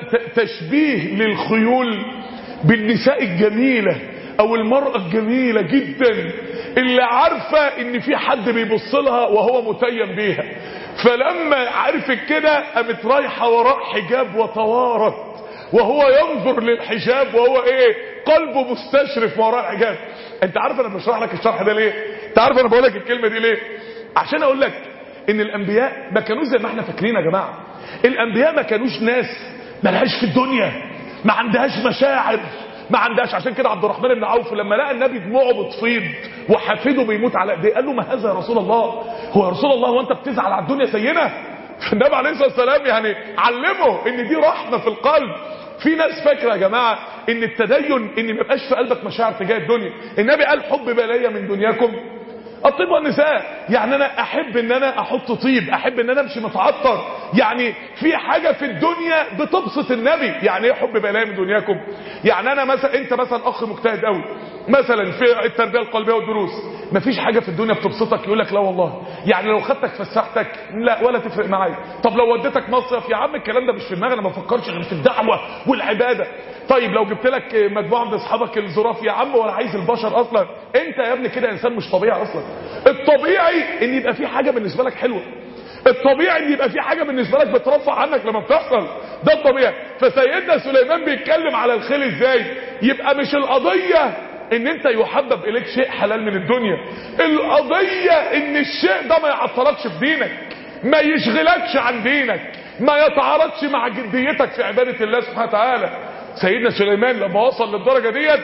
تشبيه للخيول بالنساء الجميلة او المرأة الجميلة جدا اللي عارفة ان في حد بيبص لها وهو متيم بيها فلما عرفت كده قامت رايحة وراء حجاب وتوارت وهو ينظر للحجاب وهو ايه قلبه مستشرف وراء الحجاب انت عارف انا بشرح لك الشرح ده ليه انت عارف انا بقول لك الكلمة دي ليه عشان اقول لك ان الانبياء ما كانوش زي ما احنا فاكرين يا جماعة الانبياء ما كانوش ناس ملهاش في الدنيا ما عندهاش مشاعر ما عندهاش عشان كده عبد الرحمن بن عوف لما لقى النبي دموعه بتفيض وحفيده بيموت على ايديه قال له ما هذا يا رسول الله هو يا رسول الله هو انت بتزعل على الدنيا زينا فالنبي عليه الصلاه والسلام يعني علمه ان دي رحمه في القلب في ناس فاكره يا جماعه ان التدين ان ما يبقاش في قلبك مشاعر تجاه الدنيا النبي قال حب بلايا من دنياكم الطيب والنساء يعني انا احب ان انا احط طيب احب ان انا امشي متعطر يعني في حاجة في الدنيا بتبسط النبي يعني ايه حب بلاقي من دنياكم يعني انا مثلا انت مثلا اخ مجتهد قوي مثلا في التربيه القلبيه والدروس مفيش حاجه في الدنيا بتبسطك يقول لك لا والله يعني لو خدتك فسحتك لا ولا تفرق معايا طب لو وديتك مصيف يا عم الكلام ده مش في دماغي انا ما بفكرش غير في الدعوه والعباده طيب لو جبت لك مجموعه من اصحابك الظراف يا عم ولا عايز البشر اصلا انت يا ابني كده انسان مش طبيعي اصلا الطبيعي ان يبقى في حاجه بالنسبه لك حلوه الطبيعي ان يبقى في حاجه بالنسبه لك بترفع عنك لما بتحصل ده الطبيعي فسيدنا سليمان بيتكلم على الخيل ازاي يبقى مش القضيه ان انت يحبب اليك شيء حلال من الدنيا القضيه ان الشيء ده ما يعطلكش في دينك ما يشغلكش عن دينك ما يتعارضش مع جديتك في عباده الله سبحانه وتعالى سيدنا سليمان لما وصل للدرجه ديت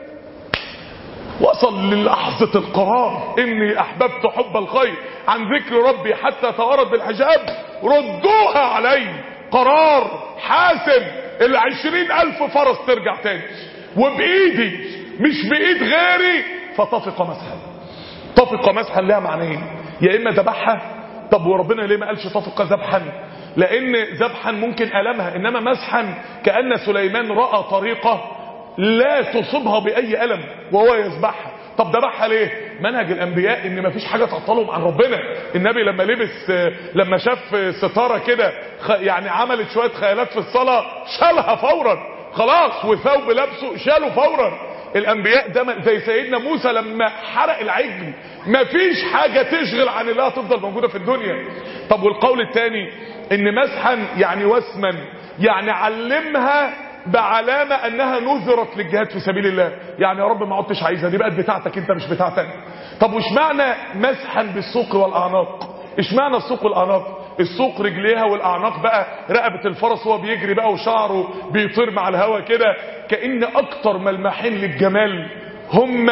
وصل للحظة القرار إني أحببت حب الخير عن ذكر ربي حتى توارد بالحجاب ردوها علي قرار حاسم العشرين ألف فرس ترجع تاني وبإيدي مش بإيد غيري فطفق مسحا طفق مسحا لها معنيين يا إما ذبحها طب وربنا ليه ما قالش طفق ذبحا لأن ذبحا ممكن ألمها إنما مسحا كأن سليمان رأى طريقة لا تصيبها بأي ألم وهو يذبحها طب ذبحها ليه منهج الانبياء ان مفيش حاجه تعطلهم عن ربنا النبي لما لبس لما شاف ستاره كده يعني عملت شويه خيالات في الصلاه شالها فورا خلاص وثوب لابسه شاله فورا الانبياء ده زي سيدنا موسى لما حرق العجل مفيش حاجه تشغل عن الله تفضل موجوده في الدنيا طب والقول الثاني ان مسحا يعني وسما يعني علمها بعلامة انها نذرت للجهاد في سبيل الله يعني يا رب ما عدتش عايزها دي بقت بتاعتك انت مش بتاعتك طب وش معنى مسحا بالسوق والاعناق ايش معنى السوق والاعناق السوق رجليها والاعناق بقى رقبة الفرس وهو بيجري بقى وشعره بيطير مع الهواء كده كأن اكتر ملمحين للجمال هم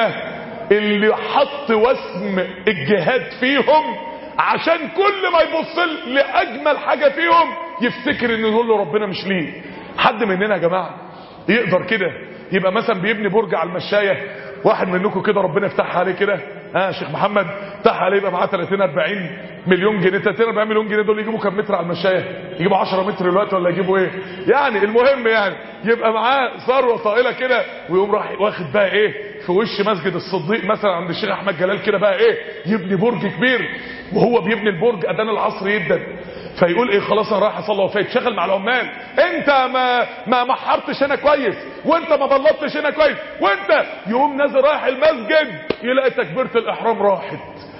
اللي حط وسم الجهاد فيهم عشان كل ما يبص لاجمل حاجة فيهم يفتكر ان دول ربنا مش ليه حد مننا يا جماعة يقدر كده يبقى مثلا بيبني برج على المشاية واحد منكم كده ربنا يفتحها عليه كده ها آه شيخ محمد افتحها عليه يبقى معاه 30 40 مليون جنيه 30 40 مليون جنيه دول يجيبوا كام متر على المشاية يجيبوا 10 متر دلوقتي ولا يجيبوا ايه يعني المهم يعني يبقى معاه ثروه طائله كده ويقوم راح واخد بقى ايه في وش مسجد الصديق مثلا عند الشيخ احمد جلال كده بقى ايه يبني برج كبير وهو بيبني البرج اذان العصر يدن فيقول ايه خلاص انا رايح اصلي وفاة يتشغل مع العمال انت ما ما محرتش هنا كويس وانت ما بلطتش هنا كويس وانت يقوم نازل رايح المسجد يلاقي تكبيره الاحرام راحت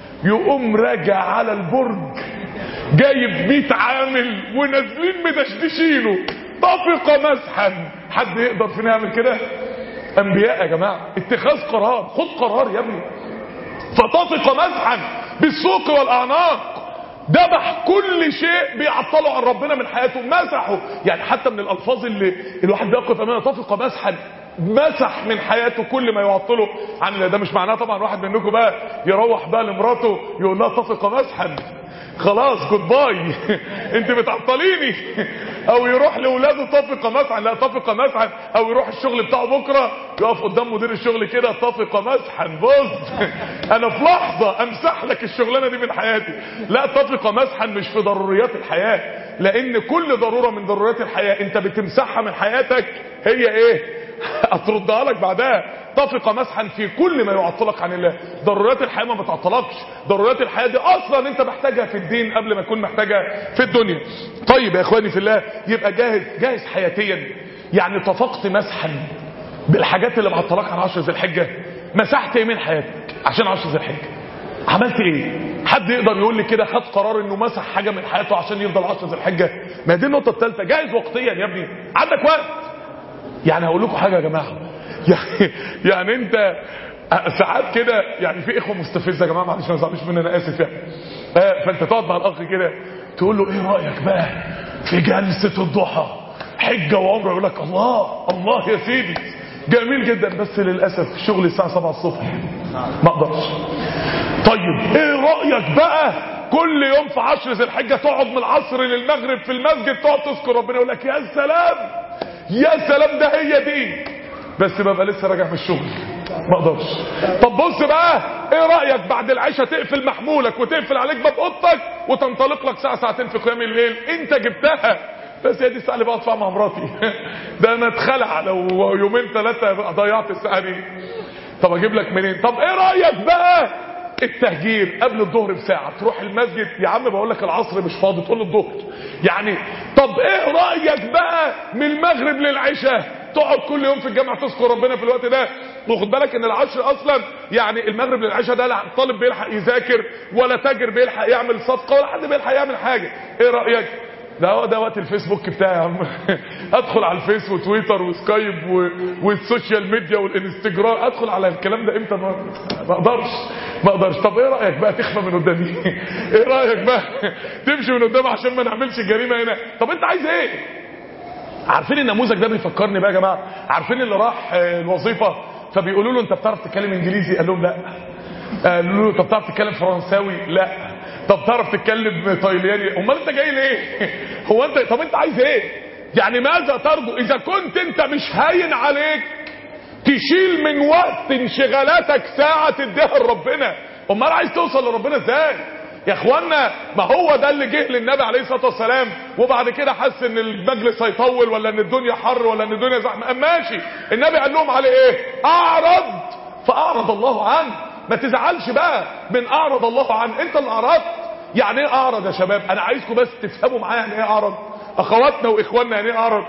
يقوم راجع على البرج جايب 100 عامل ونازلين مدشدشينه طفق مسحا حد يقدر فينا يعمل كده انبياء يا جماعه اتخاذ قرار خد قرار يا ابني فطفق مسحا بالسوق والاعناق ذبح كل شيء بيعطله عن ربنا من حياته مسحه يعني حتى من الالفاظ اللي الواحد بيقف امامها طفق مسحا مسح من حياته كل ما يعطله عن الله ده مش معناه طبعا واحد منكم بقى يروح بقى لمراته يقول لها طفق مسحا خلاص جود باي انت بتعطليني او يروح لاولاده طفق مسحا لا طفق مسحا او يروح الشغل بتاعه بكره يقف قدام مدير الشغل كده طفق مسحا بص انا في لحظه امسح لك الشغلانه دي من حياتي لا طفق مسحا مش في ضروريات الحياه لان كل ضروره من ضروريات الحياه انت بتمسحها من حياتك هي ايه هتردها لك بعدها طفق مسحا في كل ما يعطلك عن الله ضرورات الحياه ما بتعطلكش ضرورات الحياه دي اصلا انت محتاجها في الدين قبل ما تكون محتاجها في الدنيا طيب يا اخواني في الله يبقى جاهز جاهز حياتيا يعني طفقت مسحا بالحاجات اللي معطلك عن عشر ذي الحجه مسحت ايه من حياتك عشان عشر ذي الحجه عملت ايه حد يقدر يقول لي كده خد قرار انه مسح حاجه من حياته عشان يفضل عشر ذي الحجه ما دي النقطه الثالثه جاهز وقتيا يا ابني عندك وقت يعني هقول لكم حاجه يا جماعه يعني يعني انت ساعات كده يعني في اخوه مستفزه يا جماعه معلش ما تزعلوش مني انا اسف يعني آه فانت تقعد مع الاخ كده تقول له ايه رايك بقى في جلسه الضحى حجه وعمره يقول لك الله الله يا سيدي جميل جدا بس للاسف شغل الساعه 7 الصبح ما اقدرش طيب ايه رايك بقى كل يوم في عشر ذي الحجه تقعد من العصر للمغرب في المسجد تقعد تذكر ربنا يقول لك يا سلام يا سلام ده هي دي بس ببقى لسه راجع من الشغل ما اقدرش طب بص بقى ايه رايك بعد العشاء تقفل محمولك وتقفل عليك باب اوضتك وتنطلق لك ساعه ساعتين في قيام الليل انت جبتها بس هي دي الساعه اللي بقعد فيها مع مراتي ده انا اتخلع لو يومين ثلاثه ضيعت الساعه دي طب اجيب لك منين طب ايه رايك بقى التهجير قبل الظهر بساعه تروح المسجد يا عم بقول لك العصر مش فاضي تقول الظهر يعني طب ايه رايك بقى من المغرب للعشاء تقعد كل يوم في الجامعه تذكر ربنا في الوقت ده وخد بالك ان العشر اصلا يعني المغرب للعشاء ده لا طالب بيلحق يذاكر ولا تاجر بيلحق يعمل صفقه ولا حد بيلحق يعمل حاجه ايه رايك ده هو ده وقت الفيسبوك بتاعي يا عم ادخل على الفيس وتويتر وسكايب و... والسوشيال ميديا والانستجرام ادخل على الكلام ده امتى ما ما اقدرش ما اقدرش طب ايه رايك بقى تخفى من قدامي ايه رايك بقى تمشي من قدامي عشان ما نعملش جريمه هنا طب انت عايز ايه عارفين النموذج ده بيفكرني بقى يا جماعه عارفين اللي راح الوظيفه فبيقولوا له انت بتعرف تتكلم انجليزي قال لهم لا قالوا له طب بتعرف تتكلم فرنساوي لا طب تعرف تتكلم طيلياني امال انت جاي ليه هو انت طب انت عايز ايه يعني ماذا ترجو اذا كنت انت مش هاين عليك تشيل من وقت انشغالاتك ساعه تديها لربنا امال عايز توصل لربنا ازاي يا اخوانا ما هو ده اللي جه للنبي عليه الصلاه والسلام وبعد كده حس ان المجلس هيطول ولا ان الدنيا حر ولا ان الدنيا زحمه قام ماشي النبي قال لهم عليه ايه اعرض فاعرض الله عنه ما تزعلش بقى من اعرض الله عنه انت اللي اعرضت يعني ايه اعرض يا شباب انا عايزكم بس تفهموا معايا يعني ايه اعرض اخواتنا واخواننا يعني ايه اعرض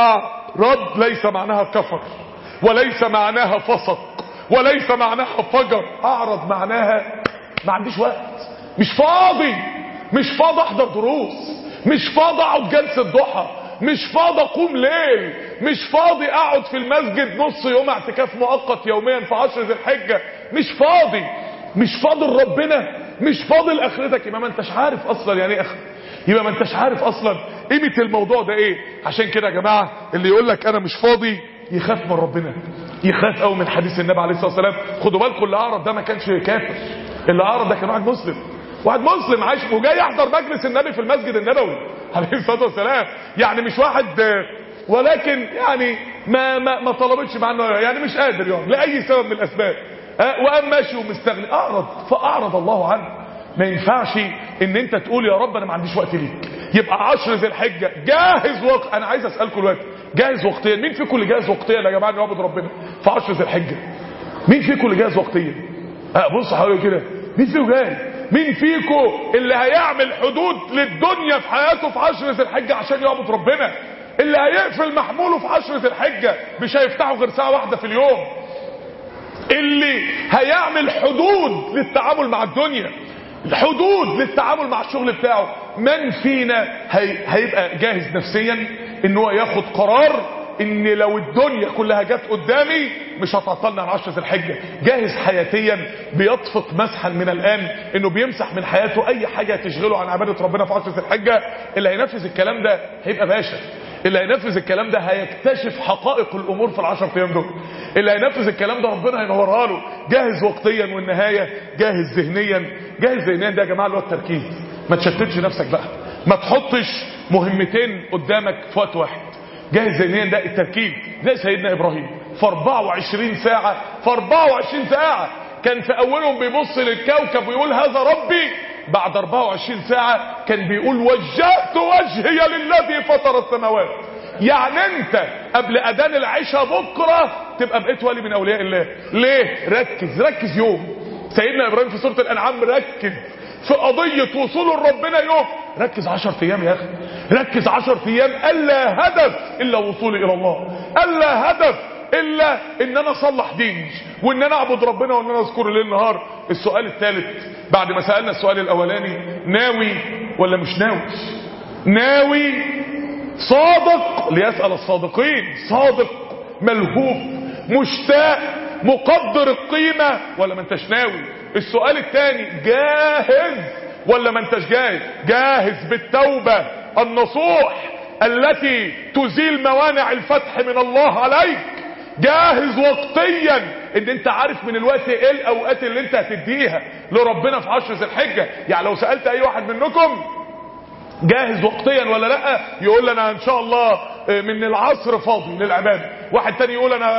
اعرض ليس معناها كفر وليس معناها فسق وليس معناها فجر اعرض معناها ما عنديش وقت مش فاضي مش فاضي احضر دروس مش فاضي اقعد جلسه ضحى مش فاضي اقوم ليل مش فاضي اقعد في المسجد نص يوم اعتكاف مؤقت يوميا في عشر ذي الحجه مش فاضي مش فاضي لربنا مش فاضي لاخرتك يبقى ما انتش عارف اصلا يعني ايه اخر يبقى ما انتش عارف اصلا قيمه الموضوع ده ايه عشان كده يا جماعه اللي يقول لك انا مش فاضي يخاف من ربنا يخاف قوي من حديث النبي عليه الصلاه والسلام خدوا بالكم اللي اعرض ده ما كانش كافر اللي اعرض ده كان واحد مسلم واحد مسلم عايش وجاي يحضر مجلس النبي في المسجد النبوي عليه الصلاه والسلام يعني مش واحد ولكن يعني ما ما, ما طلبتش معاه يعني مش قادر يعني لاي سبب من الاسباب وقام ماشي ومستغني اعرض فاعرض الله عنه ما ينفعش ان انت تقول يا رب انا ما عنديش وقت ليك يبقى عشر ذي الحجه جاهز وقت انا عايز اسالكم دلوقتي جاهز وقتيا مين فيكم اللي جاهز وقتيا يا جماعه نعبد ربنا في عشر ذي الحجه مين فيكم اللي جاهز وقتيا اه بص حوالي كده مين فيكم جاهز مين فيكم اللي هيعمل حدود للدنيا في حياته في عشر ذي الحجه عشان يعبد ربنا اللي هيقفل محموله في عشر ذي الحجه مش هيفتحه غير ساعه واحده في اليوم اللي هيعمل حدود للتعامل مع الدنيا حدود للتعامل مع الشغل بتاعه من فينا هي هيبقى جاهز نفسيا ان هو ياخد قرار ان لو الدنيا كلها جت قدامي مش هتعطلنا عن عشرة الحجة جاهز حياتيا بيطفق مسحا من الان انه بيمسح من حياته اي حاجة تشغله عن عبادة ربنا في عشرة الحجة اللي هينفذ الكلام ده هيبقى باشا اللي هينفذ الكلام ده هيكتشف حقائق الامور في العشر ايام دول اللي هينفذ الكلام ده ربنا هينورها له جاهز وقتيا والنهايه جاهز ذهنيا جاهز ذهنيا ده يا جماعه اللي هو التركيز ما تشتتش نفسك بقى ما تحطش مهمتين قدامك في وقت واحد جاهز ذهنيا ده التركيز زي سيدنا ابراهيم في 24 ساعه في 24 ساعه كان في اولهم بيبص للكوكب ويقول هذا ربي بعد 24 ساعة كان بيقول وجهت وجهي للذي فطر السماوات يعني انت قبل اذان العشاء بكرة تبقى بقيت ولي من اولياء الله ليه ركز ركز يوم سيدنا ابراهيم في سورة الانعام ركز في قضية وصوله لربنا يوم ركز 10 ايام يا اخي ركز 10 ايام الا هدف الا وصولي الى الله الا هدف الا ان انا اصلح ديني وان انا اعبد ربنا وان انا اذكره ليل نهار السؤال الثالث بعد ما سالنا السؤال الاولاني ناوي ولا مش ناوي ناوي صادق ليسال الصادقين صادق ملهوف مشتاق مقدر القيمه ولا ما انتش ناوي السؤال الثاني جاهز ولا ما انتش جاهز جاهز بالتوبه النصوح التي تزيل موانع الفتح من الله عليك جاهز وقتيا ان انت عارف من الوقت ايه الاوقات اللي انت هتديها لربنا في عشر ذي الحجه يعني لو سالت اي واحد منكم جاهز وقتيا ولا لا يقول انا ان شاء الله من العصر فاضي للعباده واحد تاني يقول انا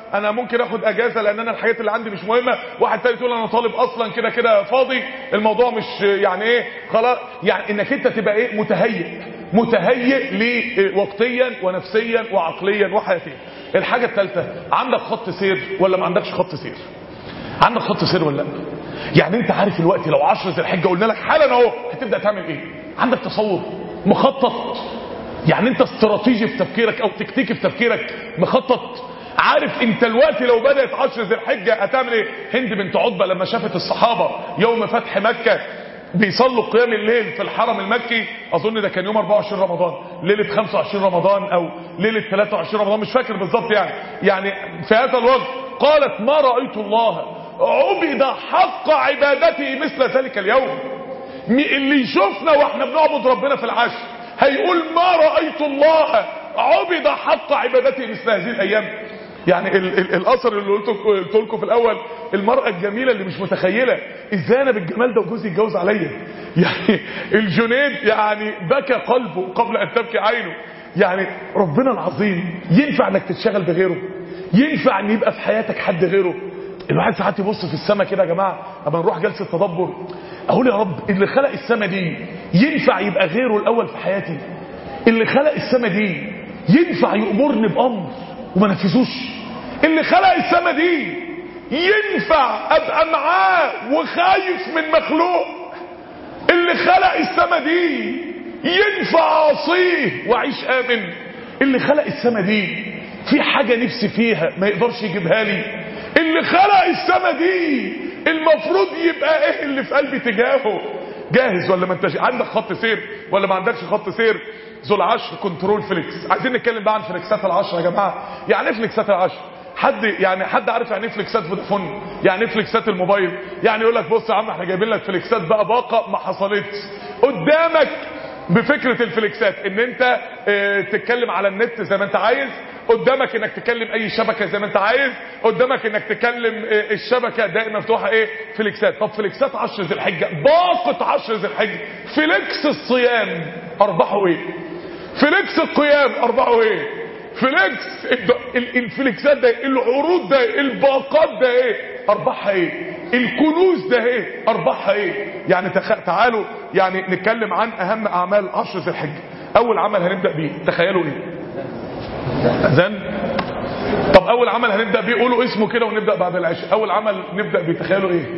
انا ممكن اخد اجازه لان انا الحاجات اللي عندي مش مهمه واحد تاني يقول انا طالب اصلا كده كده فاضي الموضوع مش يعني ايه خلاص يعني انك انت تبقى ايه متهيئ متهيئ ليه وقتيا ونفسيا وعقليا وحياتيا الحاجه الثالثه عندك خط سير ولا ما عندكش خط سير عندك خط سير ولا لا يعني انت عارف الوقت لو 10 ذي الحجه قلنا لك حالا اهو هتبدا تعمل ايه عندك تصور مخطط يعني انت استراتيجي في تفكيرك او تكتيكي في تفكيرك مخطط عارف انت الوقت لو بدات 10 ذي الحجه هتعمل ايه هند بنت عتبه لما شافت الصحابه يوم فتح مكه بيصلوا قيام الليل في الحرم المكي اظن ده كان يوم 24 رمضان ليله 25 رمضان او ليله 23 رمضان مش فاكر بالظبط يعني يعني في هذا الوقت قالت ما رايت الله عبد حق عبادته مثل ذلك اليوم اللي يشوفنا واحنا بنعبد ربنا في العشر هيقول ما رأيت الله عبد حق عبادته مثل هذه الأيام يعني ال ال الاثر اللي قلت لكم في الاول المراه الجميله اللي مش متخيله ازاي انا بالجمال ده وجوزي يتجوز عليا يعني الجنيد يعني بكى قلبه قبل ان تبكي عينه يعني ربنا العظيم ينفع انك تتشغل بغيره ينفع ان يبقى في حياتك حد غيره الواحد ساعات يبص في السماء كده يا جماعه اما نروح جلسه تدبر اقول يا رب اللي خلق السماء دي ينفع يبقى غيره الاول في حياتي اللي خلق السماء دي ينفع يأمرني بأمر وما نفذوش اللي خلق السماء دي ينفع ابقى معاه وخايف من مخلوق اللي خلق السماء دي ينفع اعصيه واعيش امن اللي خلق السماء دي في حاجه نفسي فيها ما يقدرش يجيبها لي اللي خلق السماء دي المفروض يبقى ايه اللي في قلبي تجاهه جاهز ولا ما انتش عندك خط سير ولا ما عندكش خط سير ذو العشر كنترول فليكس عايزين نتكلم بقى عن فليكسات العشر يا جماعه يعني ايه فليكسات العشر حد يعني حد عارف يعني ايه فليكسات فودافون يعني ايه فليكسات الموبايل يعني يقول لك بص يا عم احنا جايبين لك فليكسات بقى باقه ما حصلتش قدامك بفكره الفليكسات ان انت اه تتكلم على النت زي ما انت عايز قدامك انك تكلم اي شبكه زي ما انت عايز قدامك انك تكلم اه الشبكه دائما مفتوحه ايه فليكسات طب فليكسات 10 ذي الحجه باقه 10 ذي الحجه فليكس الصيام ارباحه ايه فليكس القيام ارباحه ايه فليكس الفليكسات ده العروض ده الباقات ده ايه ارباحها ايه الكنوز ده ايه ارباحها ايه يعني تخ... تعالوا يعني نتكلم عن اهم اعمال عشر ذي الحجه اول عمل هنبدا بيه تخيلوا ايه اذان طب اول عمل هنبدا بيه قولوا اسمه كده ونبدا بعد العشاء اول عمل نبدا بيه تخيلوا ايه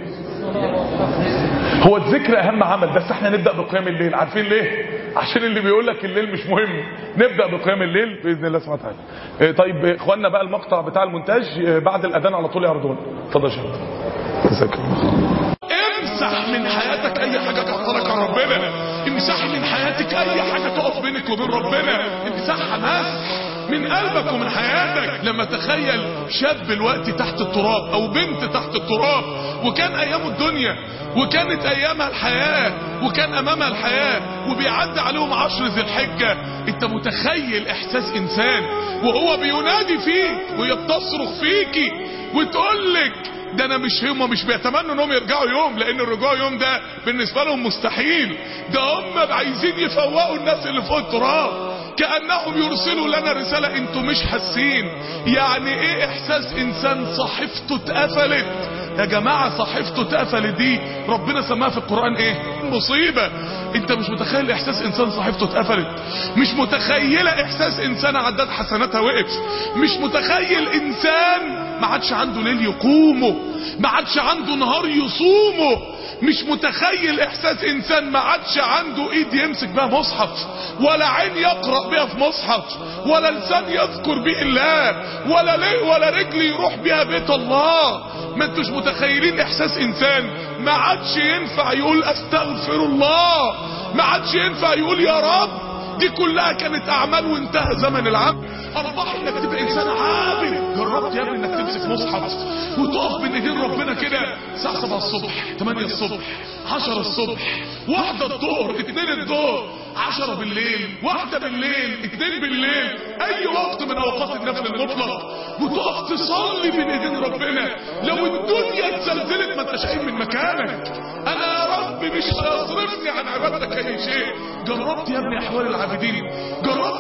هو الذكر اهم عمل بس احنا نبدا بقيام الليل عارفين ليه عشان اللي بيقول لك الليل مش مهم نبدا بقيام الليل باذن الله سبحانه وتعالى إيه طيب اخواننا بقى المقطع بتاع المونتاج إيه بعد الاذان على طول يعرضون اتفضل يا شباب جزاك الله امسح من حياتك اي حاجه تعطلك عن ربنا امسح من حياتك اي حاجه تقف بينك وبين ربنا امسحها بس من قلبك ومن حياتك لما تخيل شاب الوقت تحت التراب او بنت تحت التراب وكان ايامه الدنيا وكانت ايامها الحياة وكان امامها الحياة وبيعدي عليهم عشر ذي الحجة انت متخيل احساس انسان وهو بينادي فيك وهي بتصرخ فيكي وتقول لك ده انا مش هم مش بيتمنوا انهم يرجعوا يوم لان الرجوع يوم ده بالنسبه لهم مستحيل ده هم عايزين يفوقوا الناس اللي فوق التراب كانهم يرسلوا لنا رساله انتوا مش حاسين يعني ايه احساس انسان صحيفته اتقفلت يا جماعه صحيفته اتقفلت دي ربنا سماها في القران ايه مصيبه انت مش متخيل احساس انسان صحيفته اتقفلت مش متخيله احساس انسان عداد حسناتها وقف مش متخيل انسان ما عادش عنده ليل يقومه ما عادش عنده نهار يصومه مش متخيل احساس انسان ما عادش عنده ايد يمسك بها مصحف ولا عين يقرا بها في مصحف ولا لسان يذكر به الله ولا ليه ولا رجل يروح بها بيت الله ما انتوش متخيلين احساس انسان ما عادش ينفع يقول استغفر الله ما عادش ينفع يقول يا رب دي كلها كانت اعمال وانتهى زمن العبد اربح انك تبقى انسان عابد جربت يا ابني انك تمسك مصحف وتقف بين ايدين ربنا كده الساعه 7 الصبح 8 الصبح 10 الصبح واحدة الظهر اتنين الظهر 10 بالليل واحدة بالليل اتنين بالليل اي وقت من اوقات النفل المطلق وتقف تصلي بين ايدين ربنا لو الدنيا اتزلزلت ما انتش قايم من مكانك انا يا رب مش هيصرفني عن عبادتك اي شيء جربت يا ابني احوال العابدين جربت يا ابني احوال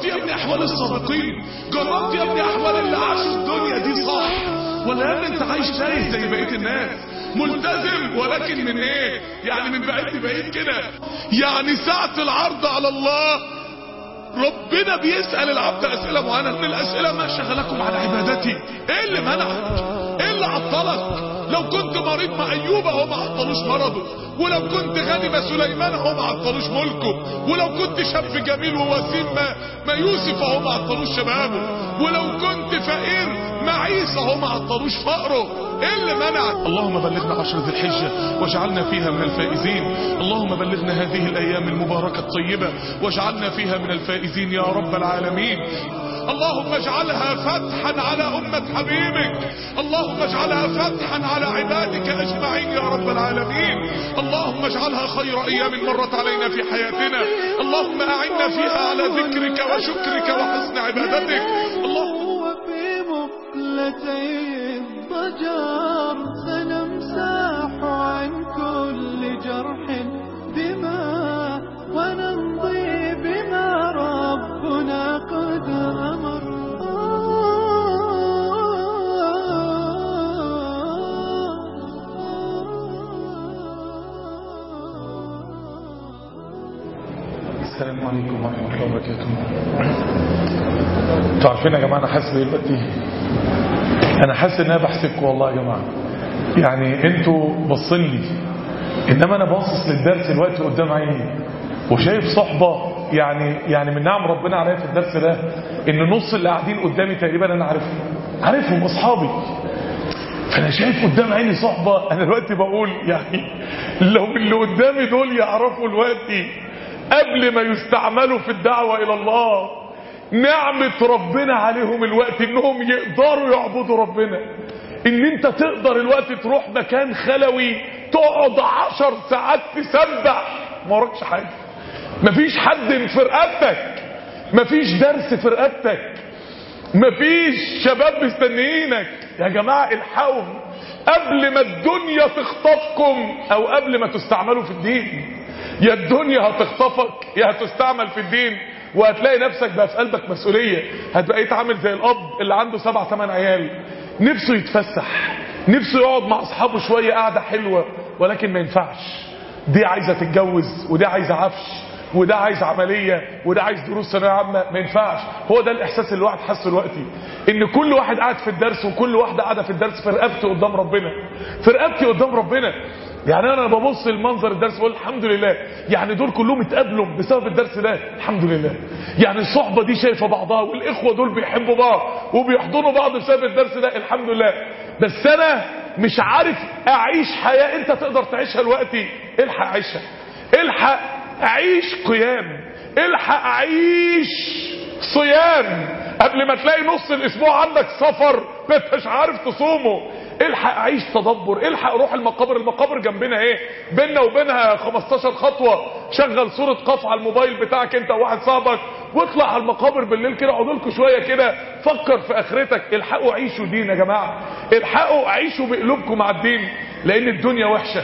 احوال السابقين جربت يا ابني احوال اللي عاشوا الدنيا دي صح ولا يا ابني انت عايش تايه زي بقيه الناس ملتزم ولكن من ايه يعني من بعيد لبعيد كده يعني ساعة العرض على الله ربنا بيسأل العبد أسئلة معينة من الأسئلة ما شغلكم عن عبادتي إيه اللي منعك إيه اللي عطلك لو كنت مريض مع أيوب هو ما عطلوش مرضه ولو كنت غني ما سليمان هو ما عطلوش ملكه ولو كنت شاب جميل ووسيم ما, ما يوسف هو ما عطلوش شبابه ولو كنت فقير ما عيسى هو ما عطلوش فقره ايه اللي منعك اللهم بلغنا عشر ذي الحجة واجعلنا فيها من الفائزين اللهم بلغنا هذه الايام المباركة الطيبة واجعلنا فيها من الفائزين يا رب العالمين اللهم اجعلها فتحا على أمة حبيبك اللهم اجعلها فتحا على عبادك أجمعين يا رب العالمين اللهم اجعلها خير أيام مرت علينا في حياتنا اللهم أعنا فيها على ذكرك وشكرك وحسن عبادتك اللهم وفي مقلتي الضجر سنمسح عن كل جرح دماء ونمضي بما ربنا قد أمر السلام عليكم ورحمة الله وبركاته انتوا عارفين يا جماعة انا حاسس بايه دلوقتي انا حاسس ان انا بحسبكم والله يا جماعة يعني انتوا باصين لي انما انا باصص للدرس دلوقتي قدام عيني وشايف صحبة يعني يعني من نعم ربنا عليا في الدرس ده ان نص اللي قاعدين قدامي تقريبا انا عارفهم عارفهم اصحابي فانا شايف قدام عيني صحبة انا دلوقتي بقول يعني لو اللي قدامي دول يعرفوا دلوقتي قبل ما يستعملوا في الدعوة الى الله نعمة ربنا عليهم الوقت انهم يقدروا يعبدوا ربنا ان انت تقدر الوقت تروح مكان خلوي تقعد عشر ساعات تسبح ما وراكش حاجة مفيش حد في رقبتك مفيش درس في رقبتك مفيش شباب مستنيينك يا جماعة الحقوا قبل ما الدنيا تخطفكم او قبل ما تستعملوا في الدين يا الدنيا هتخطفك يا هتستعمل في الدين وهتلاقي نفسك بقى في قلبك مسؤولية هتبقى يتعامل زي الاب اللي عنده سبع ثمان عيال نفسه يتفسح نفسه يقعد مع اصحابه شوية قعدة حلوة ولكن ما ينفعش دي عايزة تتجوز ودي عايزة عفش وده عايز عملية وده عايز دروس ثانويه عامة ما ينفعش هو ده الاحساس اللي الواحد حاسه دلوقتي ان كل واحد قاعد في الدرس وكل واحدة قاعدة في الدرس في رقبتي قدام ربنا في رقبتي قدام ربنا يعني انا ببص لمنظر الدرس بقول الحمد لله يعني دول كلهم اتقابلوا بسبب الدرس ده الحمد لله يعني الصحبة دي شايفة بعضها والاخوة دول بيحبوا بعض وبيحضنوا بعض بسبب الدرس ده الحمد لله بس انا مش عارف اعيش حياة انت تقدر تعيشها دلوقتي الحق عيشها الحق اعيش قيام الحق اعيش صيام قبل ما تلاقي نص الاسبوع عندك سفر ما انتش عارف تصومه الحق اعيش تدبر الحق روح المقابر المقابر جنبنا ايه بينا وبينها 15 خطوة شغل صورة قف على الموبايل بتاعك انت وواحد صاحبك واطلع على المقابر بالليل كده اقعدوا لكم شويه كده فكر في اخرتك الحقوا عيشوا دين يا جماعه الحقوا عيشوا بقلوبكم مع الدين لان الدنيا وحشه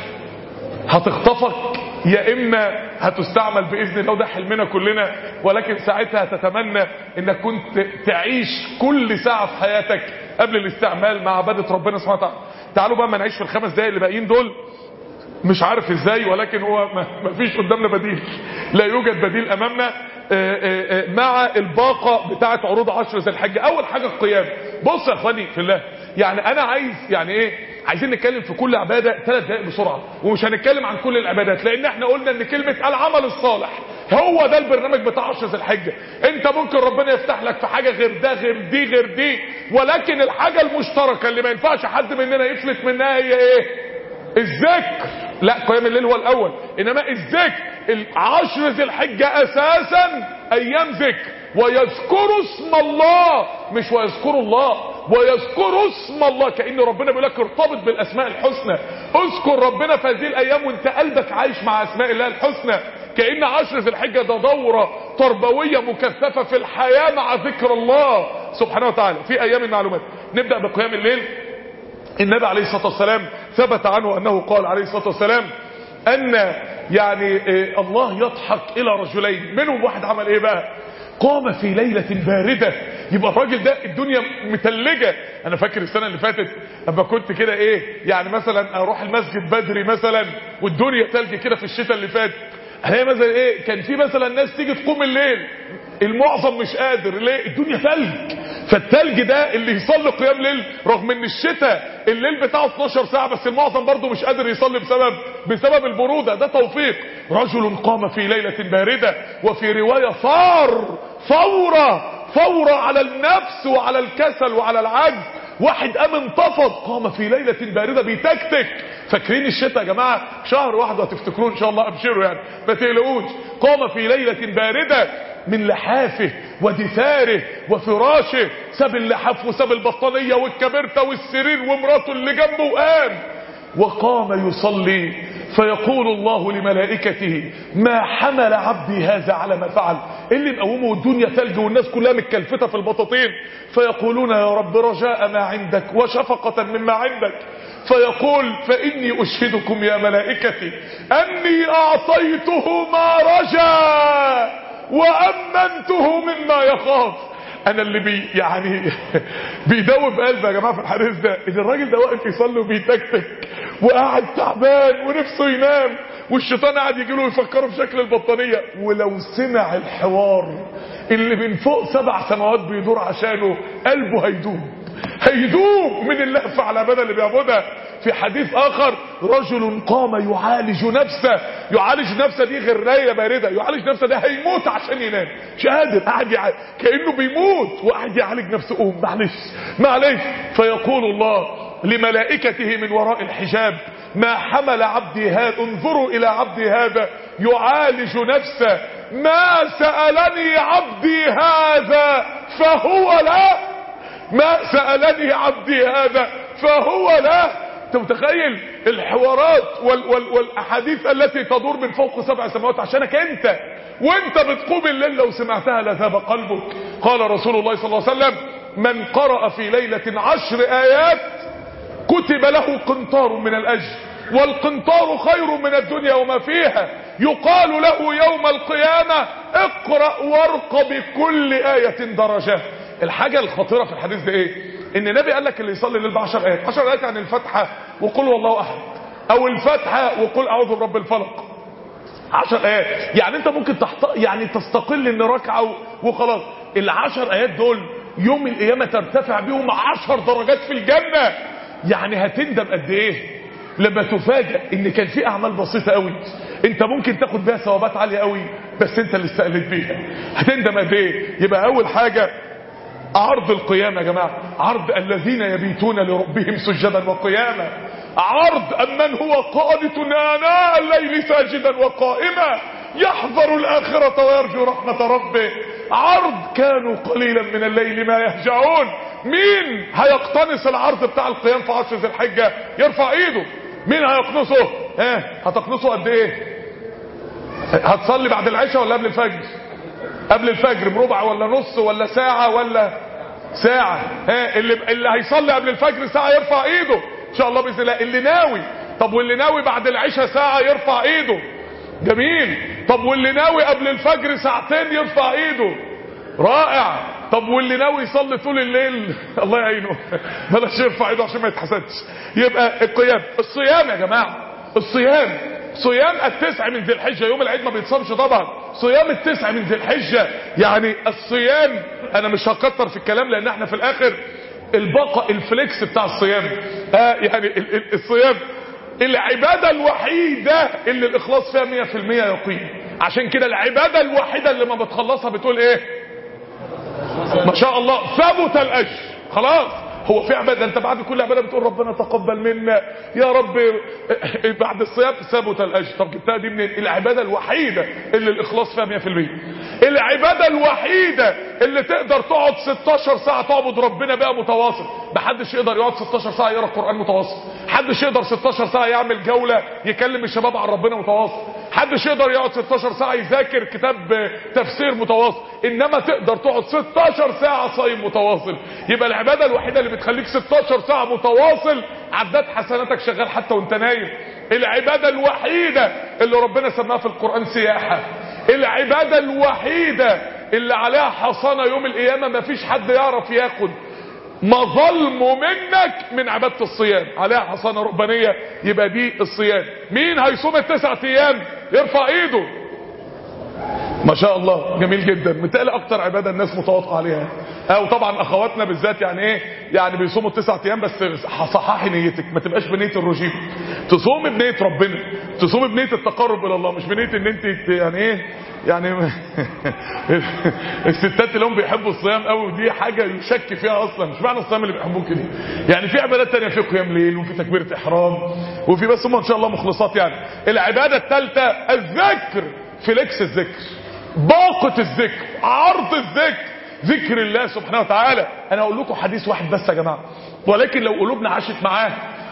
هتخطفك يا اما هتستعمل باذن الله وده حلمنا كلنا ولكن ساعتها تتمنى انك كنت تعيش كل ساعه في حياتك قبل الاستعمال مع عباده ربنا سبحانه وتعالى تعالوا بقى ما نعيش في الخمس دقايق اللي باقيين دول مش عارف ازاي ولكن هو ما فيش قدامنا بديل لا يوجد بديل امامنا آآ آآ مع الباقة بتاعة عروض عشر ذي الحجة اول حاجة القيام بص يا اخواني في الله يعني انا عايز يعني ايه عايزين نتكلم في كل عبادة ثلاث دقائق بسرعة ومش هنتكلم عن كل العبادات لان احنا قلنا ان كلمة العمل الصالح هو ده البرنامج بتاع عشر ذي الحجة انت ممكن ربنا يفتح لك في حاجة غير ده غير دي غير دي ولكن الحاجة المشتركة اللي ما ينفعش حد مننا يفلت منها هي ايه الذكر لا قيام الليل هو الاول انما الذكر العشر ذي الحجة اساسا ايام ذكر ويذكروا اسم الله مش ويذكروا الله ويذكروا اسم الله كأن ربنا بيقول لك ارتبط بالاسماء الحسنى اذكر ربنا في هذه الايام وانت قلبك عايش مع اسماء الله الحسنى كأن عشر ذي الحجة ده دورة تربوية مكثفة في الحياة مع ذكر الله سبحانه وتعالى في ايام المعلومات نبدأ بقيام الليل النبي عليه الصلاة والسلام ثبت عنه أنه قال عليه الصلاة والسلام أن يعني الله يضحك إلى رجلين منهم واحد عمل إيه بقى قام في ليلة باردة يبقى الراجل ده الدنيا متلجة انا فاكر السنة اللي فاتت اما كنت كده ايه يعني مثلا اروح المسجد بدري مثلا والدنيا تلج كده في الشتاء اللي فات الاقي مثلا ايه كان في مثلا ناس تيجي تقوم الليل المعظم مش قادر ليه الدنيا تلج فالتلج ده اللي يصلي قيام ليل رغم ان الشتاء الليل بتاعه 12 ساعة بس المعظم برضه مش قادر يصلي بسبب بسبب البرودة ده توفيق رجل قام في ليلة باردة وفي رواية صار فورة فورة على النفس وعلى الكسل وعلى العجز واحد قام انتفض قام في ليلة باردة بيتكتك فاكرين الشتاء يا جماعة شهر واحد وهتفتكروه ان شاء الله ابشروا يعني ما تقلقوش قام في ليلة باردة من لحافه ودثاره وفراشه ساب اللحاف وساب البطانية والكبرتة والسرير ومراته اللي جنبه وقام وقام يصلي فيقول الله لملائكته ما حمل عبدي هذا على ما فعل اللي مقومه الدنيا ثلج والناس كلها متكلفتة في البطاطين فيقولون يا رب رجاء ما عندك وشفقة مما عندك فيقول فإني أشهدكم يا ملائكتي أني أعطيته ما رجا وأمنته مما يخاف انا اللي بي يعني بيدوب قلبي يا جماعه في الحديث ده ان الراجل ده واقف يصلي وبيتكتك وقاعد تعبان ونفسه ينام والشيطان قاعد يجي له يفكره بشكل البطانيه ولو سمع الحوار اللي من فوق سبع سماوات بيدور عشانه قلبه هيدوب هيدوب من اللهفة على العبادة اللي بيعبدها في حديث آخر رجل قام يعالج نفسه يعالج نفسه دي غراية باردة يعالج نفسه ده هيموت عشان ينام مش قادر قاعد يعالج كأنه بيموت وقاعد يعالج نفسه قوم معلش معلش فيقول الله لملائكته من وراء الحجاب ما حمل عبدي هذا انظروا إلى عبدي هذا يعالج نفسه ما سألني عبدي هذا فهو لا ما سألني عبدي هذا فهو لا انت متخيل الحوارات وال وال والاحاديث التي تدور من فوق سبع سماوات عشانك انت وانت بتقوم الليل لو سمعتها لذاب قلبك قال رسول الله صلى الله عليه وسلم من قرأ في ليلة عشر آيات كتب له قنطار من الأجر والقنطار خير من الدنيا وما فيها يقال له يوم القيامة اقرأ وارق بكل آية درجة الحاجة الخطيرة في الحديث ده ايه ان النبي قال لك اللي يصلي الليل ب 10 ايات 10 ايات يعني الفاتحه وقل والله احد او الفاتحه وقل اعوذ برب الفلق 10 ايات يعني انت ممكن تحت... يعني تستقل ان ركعه وخلاص ال10 ايات دول يوم القيامه ترتفع بيهم 10 درجات في الجنه يعني هتندم قد ايه لما تفاجئ ان كان في اعمال بسيطه قوي انت ممكن تاخد بيها ثوابات عاليه قوي بس انت اللي استقلت بيها هتندم قد ايه يبقى اول حاجه عرض القيامة يا جماعة عرض الذين يبيتون لربهم سجدا وقياما عرض أمن هو قانت آناء الليل ساجدا وقائما يحذر الآخرة ويرجو رحمة ربه عرض كانوا قليلا من الليل ما يهجعون مين هيقتنص العرض بتاع القيام في عشر ذي الحجة يرفع ايده مين هيقنصه ها هتقنصه قد ايه هتصلي بعد العشاء ولا قبل الفجر قبل الفجر بربع ولا نص ولا ساعة ولا ساعة ها اللي اللي هيصلي قبل الفجر ساعة يرفع ايده ان شاء الله باذن الله اللي ناوي طب واللي ناوي بعد العشاء ساعة يرفع ايده جميل طب واللي ناوي قبل الفجر ساعتين يرفع ايده رائع طب واللي ناوي يصلي طول الليل الله يعينه بلاش يرفع ايده عشان ما يتحسدش يبقى القيام الصيام يا جماعه الصيام صيام التسع من ذي الحجة يوم العيد ما بيتصامش طبعا صيام التسع من ذي الحجة يعني الصيام انا مش هكتر في الكلام لان احنا في الاخر البقاء الفليكس بتاع الصيام آه يعني ال ال الصيام العبادة الوحيدة اللي الاخلاص فيها مية في المية يقين عشان كده العبادة الوحيدة اللي ما بتخلصها بتقول ايه ما شاء الله ثبت الاجر خلاص هو في عبادة انت بعد كل عبادة بتقول ربنا تقبل منا يا رب بعد الصيام ثبت الاجر طب جبتها دي منين العبادة الوحيدة اللي الاخلاص فيها 100% العبادة الوحيدة اللي تقدر تقعد 16 ساعة تعبد ربنا بقى متواصل محدش يقدر يقعد 16 ساعة يقرا القرآن متواصل محدش يقدر 16 ساعة يعمل جولة يكلم الشباب عن ربنا متواصل محدش يقدر يقعد 16 ساعة يذاكر كتاب تفسير متواصل انما تقدر تقعد 16 ساعة صايم متواصل يبقى العبادة الوحيدة اللي بتخليك 16 ساعة متواصل عداد حسناتك شغال حتى وانت نايم العبادة الوحيدة اللي ربنا سماها في القرآن سياحة العبادة الوحيدة اللي عليها حصانة يوم القيامة مفيش حد يعرف ياخد مظلمه منك من عبادة الصيام عليها حصانة ربانية يبقى دي الصيام مين هيصوم التسعة ايام يرفع ايده ما شاء الله جميل جدا متقل اكتر عبادة الناس متواطئة عليها او طبعا اخواتنا بالذات يعني ايه يعني بيصوموا التسعة ايام بس صححي نيتك ما تبقاش بنية الرجيم تصوم بنية ربنا تصوم بنية التقرب الى الله مش بنية ان انت يعني ايه يعني الستات اللي هم بيحبوا الصيام قوي ودي حاجة يشك فيها اصلا مش معنى الصيام اللي بيحبوه كده يعني في عبادات تانية في قيام ليل وفي تكبيرة احرام وفي بس هم ان شاء الله مخلصات يعني العبادة الثالثة الذكر فليكس الذكر باقة الذكر عرض الذكر ذكر الله سبحانه وتعالى انا اقول لكم حديث واحد بس يا جماعة ولكن لو قلوبنا عاشت معاه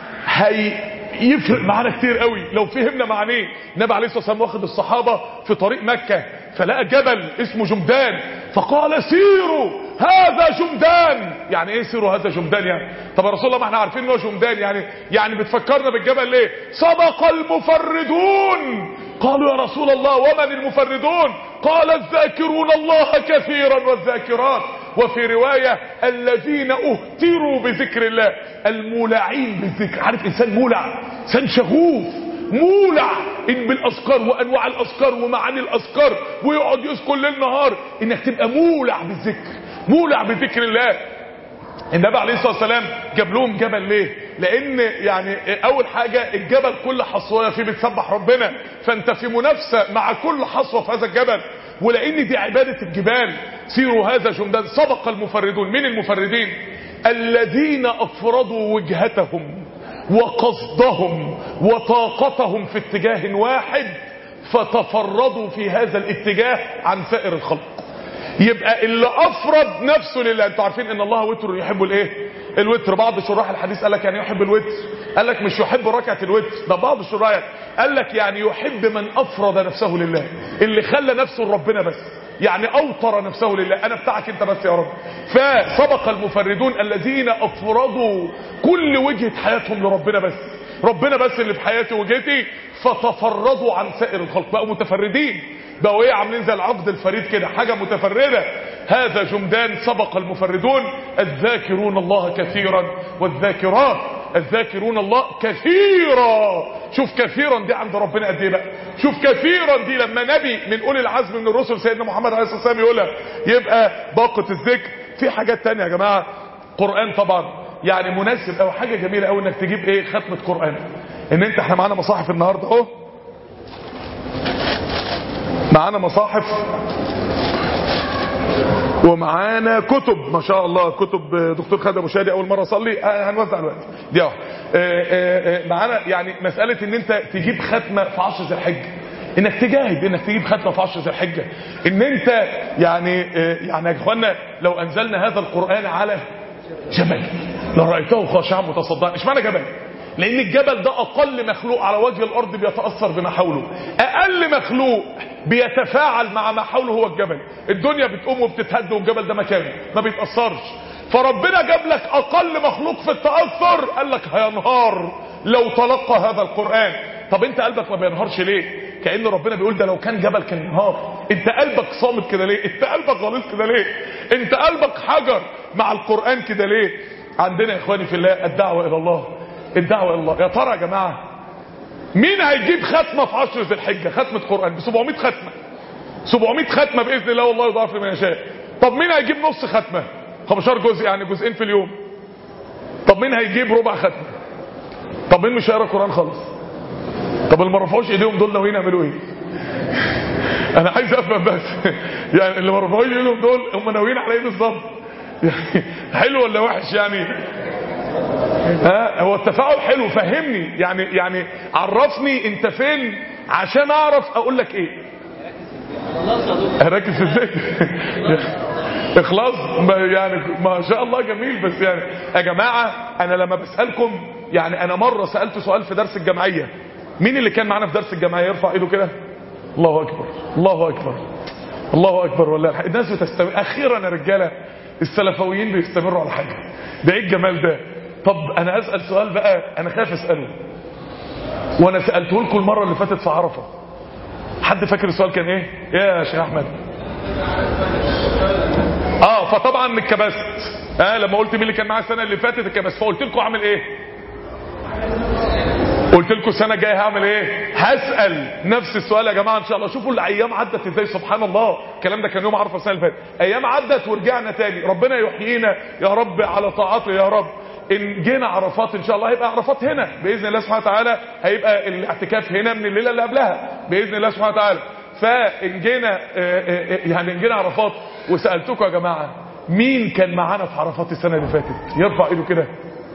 هي يفرق معانا كتير قوي لو فهمنا معنيه النبي عليه الصلاه والسلام واخد الصحابه في طريق مكه فلقى جبل اسمه جمدان فقال سيروا هذا جمدان يعني ايه سيروا هذا جمدان يعني طب يا رسول الله ما احنا عارفين ان هو جمدان يعني يعني بتفكرنا بالجبل ليه سبق المفردون قالوا يا رسول الله ومن المفردون قال الذاكرون الله كثيرا والذاكرات وفي رواية الذين اهتروا بذكر الله المولعين بالذكر عارف انسان مولع انسان شغوف مولع ان بالاذكار وانواع الاذكار ومعاني الاذكار ويقعد يذكر ليل نهار انك تبقى مولع بالذكر مولع بذكر الله النبي عليه الصلاه والسلام جاب لهم جبل ليه لان يعني اول حاجه الجبل كل حصوه فيه بتسبح ربنا فانت في منافسه مع كل حصوه في هذا الجبل ولان دي عباده الجبال سيروا هذا جمدان سبق المفردون من المفردين الذين افردوا وجهتهم وقصدهم وطاقتهم في اتجاه واحد فتفردوا في هذا الاتجاه عن سائر الخلق يبقى اللي افرد نفسه لله انتوا عارفين ان الله وتر يحب الايه الوتر بعض شراح الحديث قال لك يعني يحب الوتر قال لك مش يحب ركعه الوتر ده بعض الشراح قال لك يعني يحب من افرد نفسه لله اللي خلى نفسه لربنا بس يعني اوطر نفسه لله انا بتاعك انت بس يا رب فسبق المفردون الذين افردوا كل وجهه حياتهم لربنا بس ربنا بس اللي في حياتي وجهتي فتفردوا عن سائر الخلق بقوا متفردين بقوا ايه عاملين زي العقد الفريد كده حاجه متفرده هذا جمدان سبق المفردون الذاكرون الله كثيرا والذاكرات الذاكرون الله كثيرا شوف كثيرا دي عند ربنا قد ايه بقى شوف كثيرا دي لما نبي من اولي العزم من الرسل سيدنا محمد عليه الصلاه والسلام يقولها يبقى باقه الذكر في حاجات تانية يا جماعه قران طبعا يعني مناسب او حاجه جميله قوي انك تجيب ايه ختمه قران ان انت احنا معانا مصاحف النهارده اهو معانا مصاحف ومعانا كتب ما شاء الله كتب دكتور خالد ابو شادي اول مره اصلي هنوزع الوقت دي اهو معانا يعني مساله ان انت تجيب ختمه في عشر ذي الحجه انك تجاهد انك تجيب ختمه في عشر ذي الحجه ان انت يعني يعني يا اخوانا لو انزلنا هذا القران على جبل لرايته خاشعا متصدعا اشمعنى جبل لان الجبل ده اقل مخلوق على وجه الارض بيتاثر بما حوله اقل مخلوق بيتفاعل مع ما حوله هو الجبل الدنيا بتقوم وبتتهد والجبل ده مكانه ما بيتاثرش فربنا جاب لك اقل مخلوق في التاثر قال لك هينهار لو تلقى هذا القران طب انت قلبك ما بينهارش ليه كان ربنا بيقول ده لو كان جبل كان ينهار انت قلبك صامت كده ليه انت قلبك غليظ كده ليه انت قلبك حجر مع القران كده ليه عندنا يا اخواني في الله الدعوه الى الله الدعوة الى الله يا ترى يا جماعة مين هيجيب ختمة في عشر ذي الحجة ختمة قرآن ب 700 ختمة 700 ختمة بإذن الله والله يضاعف لمن يشاء طب مين هيجيب نص ختمة 15 جزء يعني جزئين في اليوم طب مين هيجيب ربع ختمة طب مين مش هيقرا قرآن خالص طب اللي ما رفعوش ايديهم دول ناويين يعملوا ايه انا عايز افهم بس يعني اللي ما رفعوش ايديهم دول هم ناويين على ايه بالظبط يعني حلو ولا وحش يعني ها هو التفاعل حلو فهمني يعني يعني عرفني انت فين عشان اعرف اقول لك ايه ركز ازاي اخلاص يعني ما شاء الله جميل بس يعني يا جماعه انا لما بسالكم يعني انا مره سالت سؤال في درس الجمعيه مين اللي كان معانا في درس الجمعيه يرفع ايده كده الله اكبر الله اكبر الله اكبر والله الناس بتستمر اخيرا يا رجاله السلفويين بيستمروا على حاجه ده ايه الجمال ده طب انا اسال سؤال بقى انا خايف اساله وانا سالته لكم المره اللي فاتت في عرفه حد فاكر السؤال كان ايه يا شيخ احمد اه فطبعا اتكبست اه لما قلت مين اللي كان معايا السنه اللي فاتت اتكبست فقلت لكم اعمل ايه قلت لكم السنه الجايه هعمل ايه هسال نفس السؤال يا جماعه ان شاء الله شوفوا الايام عدت ازاي سبحان الله الكلام ده كان يوم عرفه السنه اللي فاتت ايام عدت ورجعنا تاني ربنا يحيينا يا رب على طاعته يا رب ان جينا عرفات ان شاء الله هيبقى عرفات هنا باذن الله سبحانه وتعالى هيبقى الاعتكاف هنا من الليله اللي قبلها باذن الله سبحانه وتعالى فان جينا يعني ان جينا عرفات وسالتكم يا جماعه مين كان معانا في عرفات السنه اللي فاتت يرفع ايده كده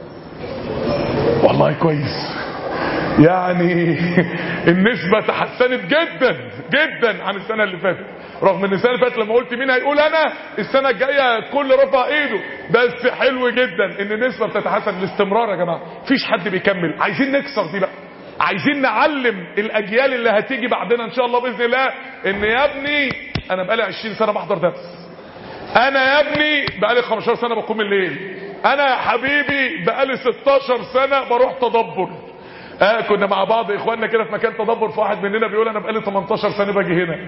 والله كويس يعني النسبة تحسنت جدا جدا عن السنة اللي فاتت رغم ان السنة اللي فاتت لما قلت مين هيقول انا السنة الجاية كل رفع ايده بس حلو جدا ان النسبة بتتحسن الاستمرار يا جماعة مفيش حد بيكمل عايزين نكسر دي بقى عايزين نعلم الاجيال اللي هتيجي بعدنا ان شاء الله باذن الله ان يا ابني انا بقالي 20 سنة بحضر درس انا يا ابني بقالي 15 سنة بقوم الليل انا يا حبيبي بقالي 16 سنة بروح تدبر اه كنا مع بعض اخواننا كده في مكان تدبر فواحد مننا بيقول انا بقالي 18 سنه باجي هنا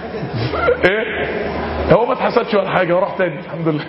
ايه هو ما اتحسدش ولا حاجه وراح تاني الحمد لله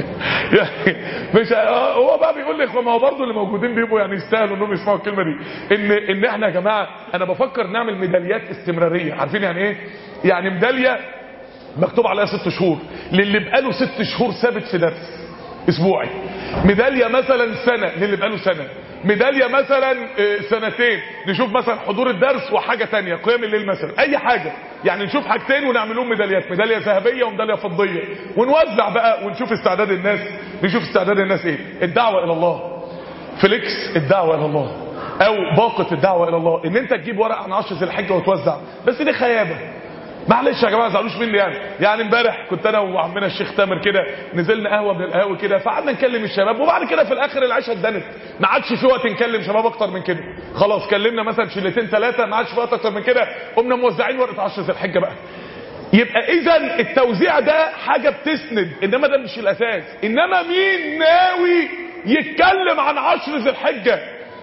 يعني مش هو بقى بيقول لي ما هو برضه اللي موجودين بيبقوا يعني يستاهلوا انهم يسمعوا الكلمه دي ان ان احنا يا جماعه انا بفكر نعمل ميداليات استمراريه عارفين يعني ايه يعني ميداليه مكتوب عليها ست شهور للي بقاله ست شهور ثابت في درس اسبوعي ميداليه مثلا سنه للي بقاله سنه ميداليه مثلا سنتين نشوف مثلا حضور الدرس وحاجه تانية قيام الليل مثلا اي حاجه يعني نشوف حاجتين ونعمل لهم ميداليات ميداليه ذهبيه وميداليه فضيه ونوزع بقى ونشوف استعداد الناس نشوف استعداد الناس ايه الدعوه الى الله فليكس الدعوه الى الله او باقه الدعوه الى الله ان انت تجيب ورق عن عشر ذي الحجه وتوزع بس دي خيابه معلش يا جماعه ما تزعلوش مني يعني يعني امبارح كنت انا وعمنا الشيخ تامر كده نزلنا قهوه من القهاوي كده فقعدنا نكلم الشباب وبعد كده في الاخر العشاء اتدنت ما عادش في وقت نكلم شباب اكتر من كده خلاص كلمنا مثلا شلتين ثلاثه ما عادش في وقت اكتر من كده قمنا موزعين ورقه 10 ذي الحجه بقى يبقى اذا التوزيع ده حاجه بتسند انما ده مش الاساس انما مين ناوي يتكلم عن عشر ذي الحجه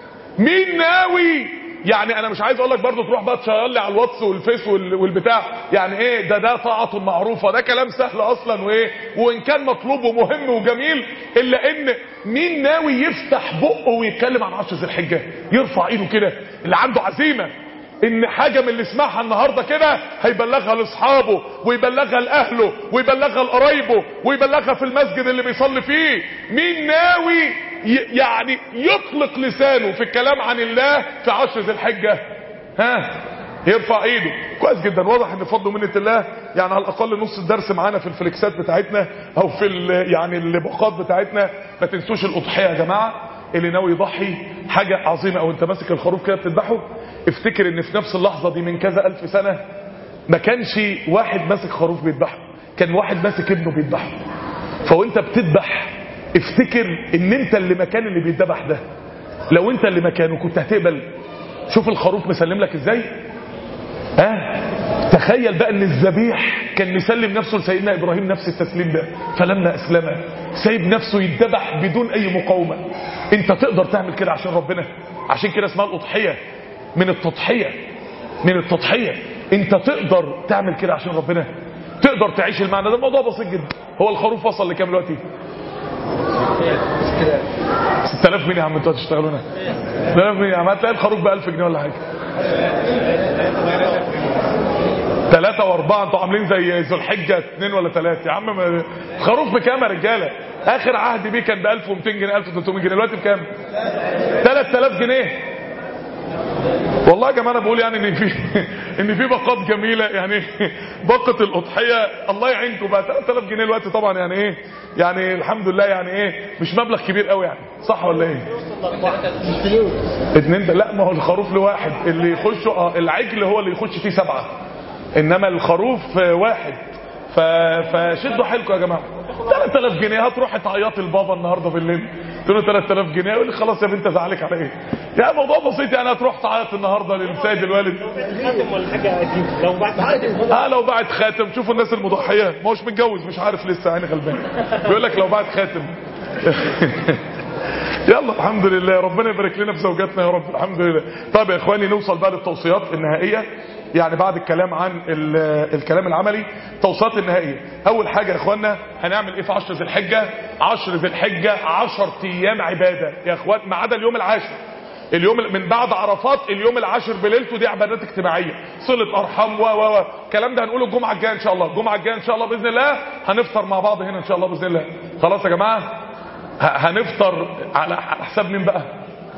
مين ناوي يعني انا مش عايز اقول لك برضه تروح بقى تشير لي على الواتس والفيس والبتاع يعني ايه ده ده طاعه معروفه ده كلام سهل اصلا وايه وان كان مطلوب ومهم وجميل الا ان مين ناوي يفتح بقه ويتكلم عن عشر ذي الحجه يرفع ايده كده اللي عنده عزيمه ان حاجة من اللي سمعها النهاردة كده هيبلغها لاصحابه ويبلغها لاهله ويبلغها لقرايبه ويبلغها في المسجد اللي بيصلي فيه مين ناوي يعني يطلق لسانه في الكلام عن الله في عشر ذي الحجة ها يرفع ايده كويس جدا واضح ان فضل منة الله يعني على الاقل نص الدرس معانا في الفليكسات بتاعتنا او في يعني اللباقات بتاعتنا ما تنسوش الاضحيه يا جماعه اللي ناوي يضحي حاجه عظيمه او انت ماسك الخروف كده بتذبحه افتكر ان في نفس اللحظه دي من كذا الف سنه ما كانش واحد ماسك خروف بيذبحه كان واحد ماسك ابنه بيذبحه فوانت بتذبح افتكر ان انت اللي مكان اللي بيتذبح ده لو انت اللي مكانه كنت هتقبل شوف الخروف مسلم لك ازاي ها أه؟ تخيل بقى ان الذبيح كان مسلم نفسه لسيدنا ابراهيم نفس التسليم ده فلما اسلم سايب نفسه يتذبح بدون اي مقاومه انت تقدر تعمل كده عشان ربنا عشان كده اسمها الاضحيه من التضحيه من التضحيه انت تقدر تعمل كده عشان ربنا تقدر تعيش المعنى ده الموضوع بسيط جدا هو الخروف وصل لكام دلوقتي 6000 جنيه يا عم انتوا هتشتغلوا هنا 6000 جنيه يا عم هتلاقي الخروف ب 1000 جنيه ولا حاجه ثلاثة وأربعة أنتوا عاملين زي ذو الحجة اثنين ولا ثلاثة يا عم ما... خروف بكام يا رجالة؟ آخر عهد بيه كان ب 1200 جنيه 1300 جنيه دلوقتي بكام؟ 3000 جنيه والله يا جماعه انا بقول يعني ان في ان في باقات جميله يعني باقه الاضحيه الله يعينكم بقى 3000 جنيه دلوقتي طبعا يعني ايه يعني الحمد لله يعني ايه مش مبلغ كبير قوي يعني صح ولا ايه اتنين لا ما هو الخروف لواحد اللي يخش اه العجل هو اللي يخش فيه سبعه انما الخروف واحد ف... فشدوا حيلكم يا جماعه 3000 جنيه هتروح تعيطي لبابا النهارده بالليل تقول له 3000 جنيه يقول لي خلاص يا بنت ازعلك على ايه يا موضوع بسيط يعني هتروح تعيط النهارده للسيد الوالد خاتم ولا حاجه اكيد لو بعت خاتم اه لو بعت خاتم شوفوا الناس المضحيه ما هوش متجوز مش عارف لسه عيني غلبان بيقول لك لو بعت خاتم يلا الحمد لله ربنا يبارك لنا في زوجاتنا يا رب الحمد لله طيب يا اخواني نوصل بقى للتوصيات النهائيه يعني بعد الكلام عن ال- الكلام العملي توصيات النهائيه اول حاجه يا اخوانا هنعمل ايه في 10 ذي الحجه 10 ذي الحجه 10 ايام عباده يا اخوان ما عدا اليوم العاشر اليوم من بعد عرفات اليوم العاشر بليلته دي عبادات اجتماعيه صله ارحام و و و الكلام ده هنقوله الجمعه الجايه ان شاء الله الجمعه الجايه ان شاء الله باذن الله هنفطر مع بعض هنا ان شاء الله باذن الله خلاص يا جماعه ه- هنفطر على على حساب مين بقى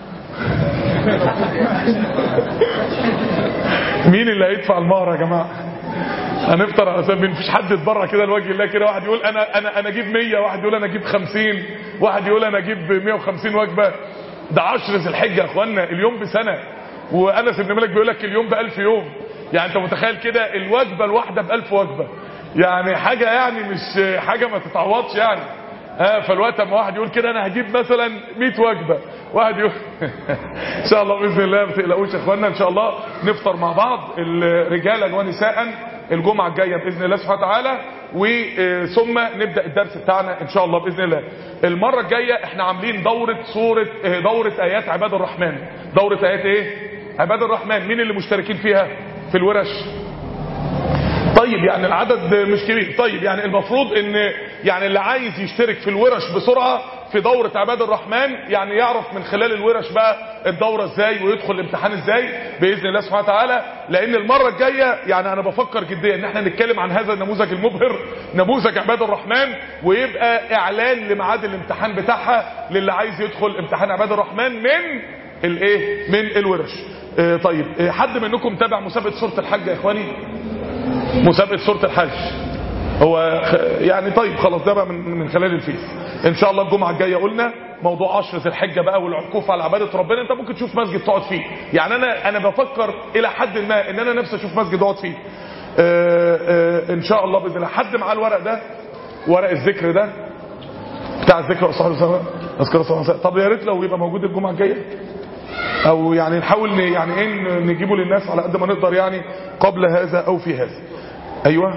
مين اللي هيدفع المهر يا جماعه هنفطر على سبيل مفيش حد يتبرع كده لوجه الله كده واحد يقول انا انا انا اجيب 100 واحد يقول انا اجيب 50 واحد يقول انا اجيب 150 وجبه ده 10 ذي الحجه يا اخوانا اليوم بسنه وانس بن مالك بيقول لك اليوم ب 1000 يوم يعني انت متخيل كده الوجبه الواحده ب 1000 وجبه يعني حاجه يعني مش حاجه ما تتعوضش يعني ها فالوقت اما واحد يقول كده انا هجيب مثلا 100 وجبه واحد يقول ان شاء الله باذن الله ما تقلقوش يا اخوانا ان شاء الله نفطر مع بعض الرجالا ونساء الجمعه الجايه باذن الله سبحانه وتعالى وثم نبدا الدرس بتاعنا ان شاء الله باذن الله المره الجايه احنا عاملين دوره سوره دوره ايات عباد الرحمن دوره ايات ايه عباد الرحمن مين اللي مشتركين فيها في الورش طيب يعني العدد مش كبير طيب يعني المفروض ان يعني اللي عايز يشترك في الورش بسرعة في دورة عباد الرحمن يعني يعرف من خلال الورش بقى الدورة ازاي ويدخل الامتحان ازاي بإذن الله سبحانه وتعالى لان المرة الجاية يعني انا بفكر جديا ان احنا نتكلم عن هذا النموذج المبهر نموذج عباد الرحمن ويبقى اعلان لميعاد الامتحان بتاعها للي عايز يدخل امتحان عباد الرحمن من الايه من الورش اه طيب اه حد منكم تابع مسابقة سورة الحج يا اخواني مسابقة سورة الحج هو يعني طيب خلاص ده بقى من, من خلال الفيس ان شاء الله الجمعة الجاية قلنا موضوع عشرة الحجة بقى والعكوف على عبادة ربنا انت ممكن تشوف مسجد تقعد فيه يعني انا انا بفكر الى حد ما ان انا نفسي اشوف مسجد اقعد فيه اه اه ان شاء الله باذن الله حد معاه الورق ده ورق الذكر ده بتاع الذكر وصحبه سواء اذكر صحبه طب يا ريت لو يبقى موجود الجمعة الجاية او يعني نحاول يعني ايه نجيبه للناس على قد ما نقدر يعني قبل هذا او في هذا ايوه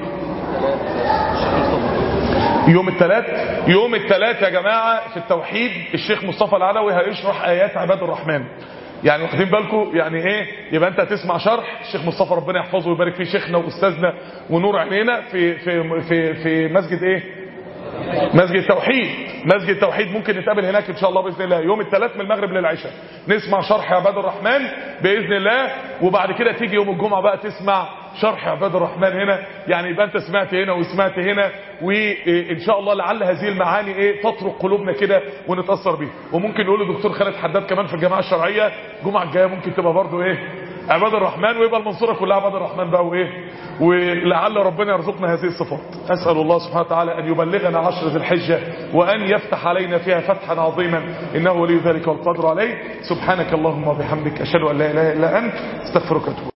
يوم الثلاث يوم الثلاث يا جماعة في التوحيد الشيخ مصطفى العلوي هيشرح ايات عباد الرحمن يعني واخدين بالكم يعني ايه يبقى انت هتسمع شرح الشيخ مصطفى ربنا يحفظه ويبارك فيه شيخنا واستاذنا ونور عينينا في في في في مسجد ايه مسجد التوحيد مسجد التوحيد ممكن نتقابل هناك ان شاء الله باذن الله يوم الثلاث من المغرب للعشاء نسمع شرح عباد الرحمن باذن الله وبعد كده تيجي يوم الجمعه بقى تسمع شرح عباد الرحمن هنا يعني يبقى انت سمعت هنا وسمعت هنا وان شاء الله لعل هذه المعاني ايه تطرق قلوبنا كده ونتاثر بيها وممكن نقول لدكتور خالد حداد كمان في الجماعه الشرعيه الجمعه الجايه ممكن تبقى برضو ايه عباد الرحمن ويبقى المنصوره كلها عباد الرحمن بقى وايه ولعل ربنا يرزقنا هذه الصفات اسال الله سبحانه وتعالى ان يبلغنا عشر ذي الحجه وان يفتح علينا فيها فتحا عظيما انه ولي ذلك والقدر عليه سبحانك اللهم وبحمدك اشهد ان لا اله الا انت استغفرك واتوب